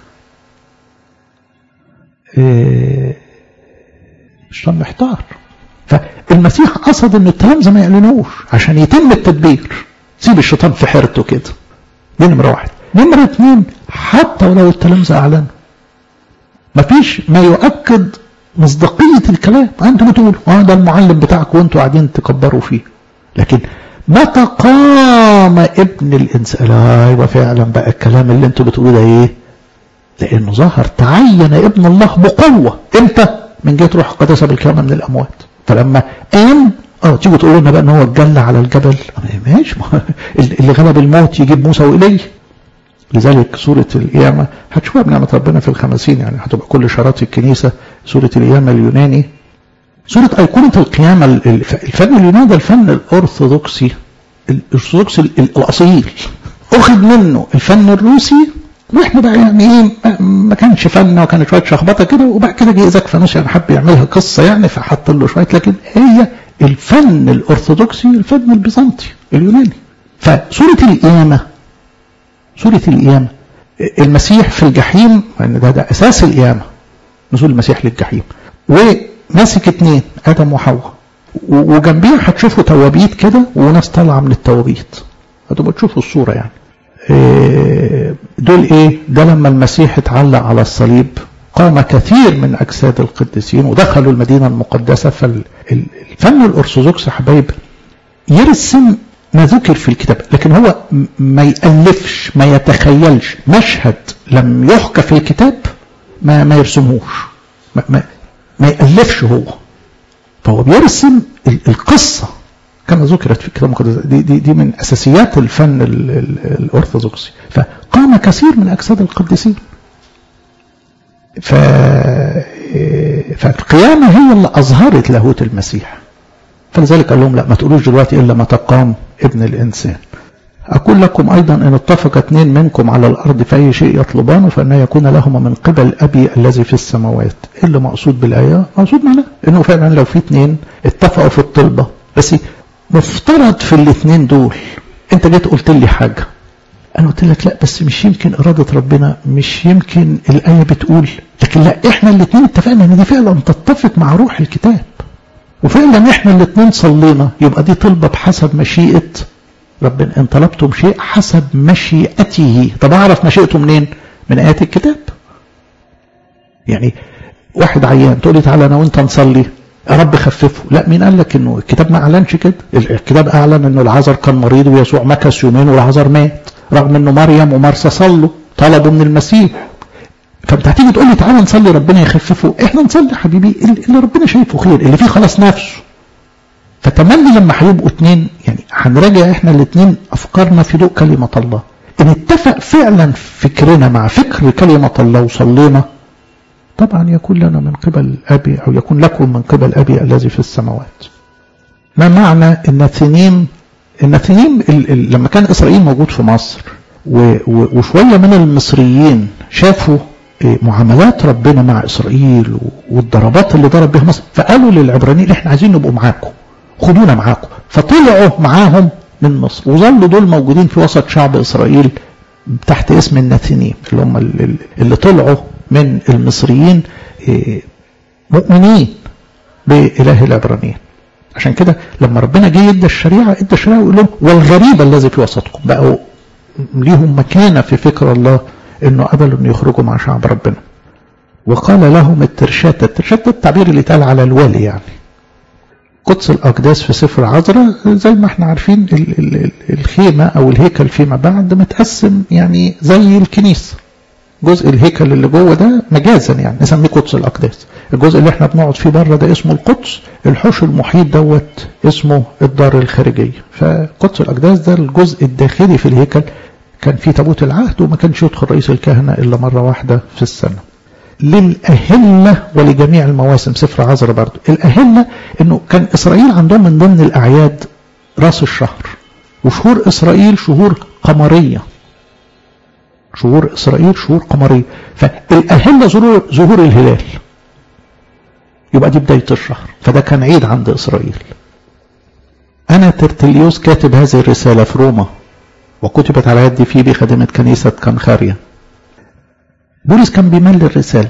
الشيطان محتار فالمسيح قصد ان التلامذه ما يعلنوش عشان يتم التدبير سيب الشيطان في حيرته كده دي نمره واحد نمره اثنين حتى ولو التلامذه اعلنوا مفيش ما يؤكد مصداقيه الكلام انتوا بتقولوا اه ده المعلم بتاعكم وانتوا قاعدين تكبروا فيه لكن متى قام ابن الانسان لا يبقى فعلا بقى الكلام اللي انتوا بتقولوه ده ايه لانه ظهر تعين ابن الله بقوه امتى من جهه روح القداسه بالكلام من الاموات فلما قام اه تيجوا تقولوا لنا بقى ان هو اتجلى على الجبل ماشي اللي غلب الموت يجيب موسى واليه لذلك سورة القيامة هتشوفها بنعمة ربنا في الخمسين يعني هتبقى كل شرات الكنيسة سورة القيامة اليوناني سورة أيقونة القيامة الفن اليوناني ده الفن الأرثوذكسي الأرثوذكسي الأصيل أخذ منه الفن الروسي واحنا بقى يعني ايه ما كانش فن وكان شويه شخبطه كده وبعد كده جه ايزاك فانوس يعني حب يعملها قصه يعني فحط له شويه لكن هي الفن الارثوذكسي الفن البيزنطي اليوناني فسوره القيامه سوره القيامه المسيح في الجحيم لان ده, ده اساس القيامه نزول المسيح للجحيم وماسك اتنين ادم وحواء وجنبيها هتشوفوا توابيت كده وناس طالعه من التوابيت هتبقوا تشوفوا الصوره يعني دول ايه ده لما المسيح اتعلق على الصليب قام كثير من اجساد القديسين ودخلوا المدينه المقدسه فالفن الارثوذكسي حبايب يرسم ما ذكر في الكتاب لكن هو ما يألفش ما يتخيلش مشهد لم يحكى في الكتاب ما ما يرسموش ما, ما, ما يألفش هو فهو بيرسم القصة كما ذكرت في الكتاب المقدس دي, دي, دي من أساسيات الفن الأرثوذكسي فقام كثير من أجساد القديسين ف... فالقيامة هي اللي أظهرت لاهوت المسيح فلذلك قال لهم لا ما تقولوش دلوقتي إلا متى قام ابن الإنسان أقول لكم أيضا إن اتفق اثنين منكم على الأرض في أي شيء يطلبانه فإن يكون لهما من قبل أبي الذي في السماوات إيه اللي مقصود بالآية مقصود معناه إنه فعلا لو في اثنين اتفقوا في الطلبة بس مفترض في الاثنين دول أنت جيت قلت لي حاجة أنا قلت لك لا بس مش يمكن إرادة ربنا مش يمكن الآية بتقول لكن لا إحنا الاثنين اتفقنا إن دي فعلا تتفق مع روح الكتاب وفعلا إحنا الاثنين صلينا يبقى دي طلبة بحسب مشيئة ربنا إن طلبتم شيء حسب مشيئته طب أعرف مشيئته منين؟ من آيات الكتاب يعني واحد عيان تقول لي تعالى أنا وأنت نصلي يا رب خففه لا مين قال لك انه الكتاب ما اعلنش كده الكتاب اعلن انه العذر كان مريض ويسوع مكث يومين والعذر مات رغم انه مريم ومرسى صلوا طلبوا من المسيح فانت هتيجي تقول لي تعالى نصلي ربنا يخففه احنا نصلي حبيبي اللي ربنا شايفه خير اللي فيه خلاص نفسه فتملي لما هيبقوا اتنين يعني هنراجع احنا الاتنين افكارنا في ضوء كلمة الله ان اتفق فعلا فكرنا مع فكر كلمة الله وصلينا طبعا يكون لنا من قبل أبي أو يكون لكم من قبل أبي الذي في السماوات ما معنى النثنيم النثنيم لما كان إسرائيل موجود في مصر وشوية من المصريين شافوا معاملات ربنا مع إسرائيل والضربات اللي ضرب بها مصر فقالوا للعبرانيين احنا عايزين نبقوا معاكم خدونا معاكم فطلعوا معاهم من مصر وظلوا دول موجودين في وسط شعب إسرائيل تحت اسم النثنيم اللي هم اللي طلعوا من المصريين مؤمنين بإله العبرانيين عشان كده لما ربنا جه يدى الشريعة ادى الشريعة ويقول لهم والغريب الذي في وسطكم بقوا ليهم مكانة في فكر الله انه قبلوا ان يخرجوا مع شعب ربنا وقال لهم الترشاتة الترشاتة التعبير اللي اتقال على الوالي يعني قدس الأقداس في سفر عذراء زي ما احنا عارفين الخيمة أو الهيكل فيما بعد متقسم يعني زي الكنيسة جزء الهيكل اللي جوه ده مجازا يعني نسميه قدس الأقداس الجزء اللي احنا بنقعد فيه بره ده اسمه القدس الحوش المحيط دوت اسمه الدار الخارجية فقدس الأقداس ده الجزء الداخلي في الهيكل كان فيه تابوت العهد وما كانش يدخل رئيس الكهنة إلا مرة واحدة في السنة للأهلة ولجميع المواسم سفر عذرا برضو الأهلة انه كان إسرائيل عندهم من ضمن الأعياد راس الشهر وشهور إسرائيل شهور قمرية شهور إسرائيل شهور قمرية فالأهلة ظهور, ظهور الهلال يبقى دي بداية الشهر فده كان عيد عند إسرائيل أنا ترتليوس كاتب هذه الرسالة في روما وكتبت على يدي في بخدمة كنيسة كنخاريا بولس كان بيمل الرسالة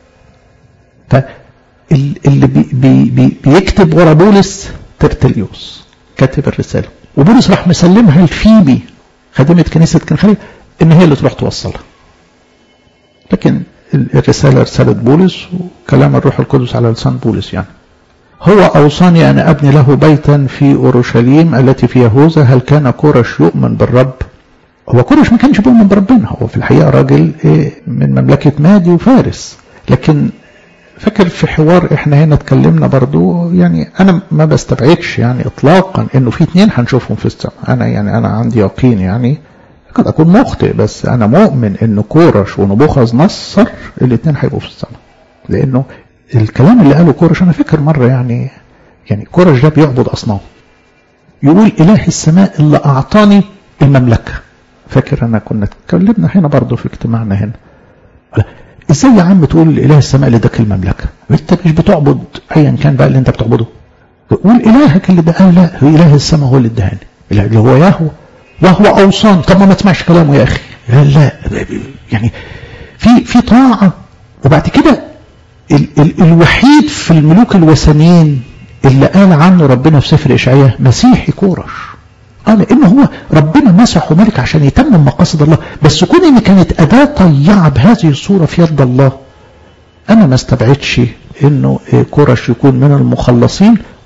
فاللي بي بي بي بيكتب ورا بولس ترتليوس كاتب الرسالة وبولس راح مسلمها لفيبي خدمة كنيسة كنخاريا ان هي اللي تروح توصلها لكن الرسالة رسالة بولس وكلام الروح القدس على لسان بولس يعني هو أوصاني أن أبني له بيتا في أورشليم التي في يهوذا هل كان كورش يؤمن بالرب هو كورش ما كانش بيؤمن بربنا هو في الحقيقة راجل من مملكة مادي وفارس لكن فاكر في حوار احنا هنا اتكلمنا برضو يعني انا ما بستبعدش يعني اطلاقا انه في اتنين هنشوفهم في السماء انا يعني انا عندي يقين يعني قد اكون مخطئ بس انا مؤمن ان كورش ونبوخذ نصر الاثنين هيبقوا في السماء لانه الكلام اللي قاله كورش انا فاكر مره يعني يعني كورش ده بيعبد اصنام يقول اله السماء اللي اعطاني المملكه فاكر انا كنا اتكلمنا هنا برضه في اجتماعنا هنا ازاي يا عم تقول اله السماء اللي اداك المملكه انت مش بتعبد ايا كان بقى اللي انت بتعبده قول الهك اللي ده قال لا اله السماء هو اللي اداني اللي هو يهوه وهو اوصان طب ما تسمعش كلامه يا اخي لا يعني في في طاعه وبعد كده ال ال الوحيد في الملوك الوثنيين اللي قال عنه ربنا في سفر اشعياء مسيحي كورش قال لان هو ربنا مسحه ملك عشان يتمم مقاصد الله بس كون ان كانت اداه طيعه بهذه الصوره في يد الله انا ما استبعدش انه كورش يكون من المخلصين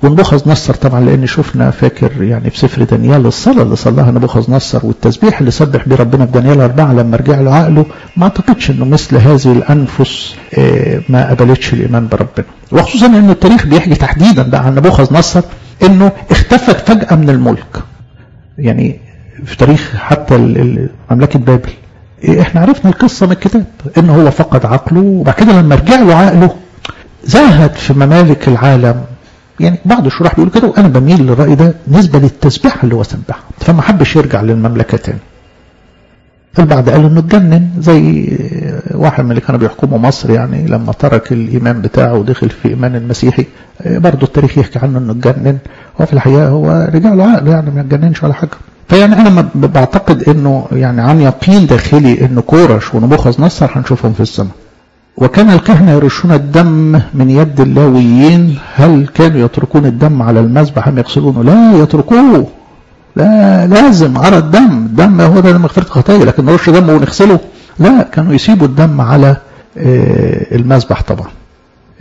ونبوخذ نصر طبعا لان شفنا فاكر يعني في سفر دانيال الصلاه اللي صلاها نبوخذ نصر والتسبيح اللي سبح بيه ربنا في دانيال اربعه لما رجع له عقله ما اعتقدش انه مثل هذه الانفس ما قبلتش الايمان بربنا وخصوصا ان التاريخ بيحكي تحديدا بقى عن نبوخذ نصر انه اختفت فجاه من الملك يعني في تاريخ حتى مملكه بابل احنا عرفنا القصه من الكتاب ان هو فقد عقله وبعد كده لما رجع له عقله زهد في ممالك العالم يعني بعض الشراح بيقولوا كده وانا بميل للراي ده نسبه للتسبيحه اللي هو سبحها فما حبش يرجع للمملكه تاني البعض قال انه اتجنن زي واحد من اللي كانوا بيحكموا مصر يعني لما ترك الايمان بتاعه ودخل في ايمان المسيحي برضه التاريخ يحكي عنه انه اتجنن وفي الحقيقه هو رجع له عقله يعني ما اتجننش ولا حاجه فيعني انا بعتقد انه يعني عن يقين داخلي انه كورش ونبوخذ نصر هنشوفهم في السماء وكان الكهنة يرشون الدم من يد اللاويين هل كانوا يتركون الدم على المذبح أم يغسلونه لا يتركوه لا لازم أرى الدم الدم هو ده مغفرة الخطايا لكن نرش دم ونغسله لا كانوا يسيبوا الدم على المذبح طبعا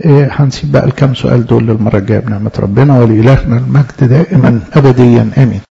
هنسيب بقى الكام سؤال دول للمرة الجاية بنعمة ربنا ولإلهنا المجد دائما أبديا آمين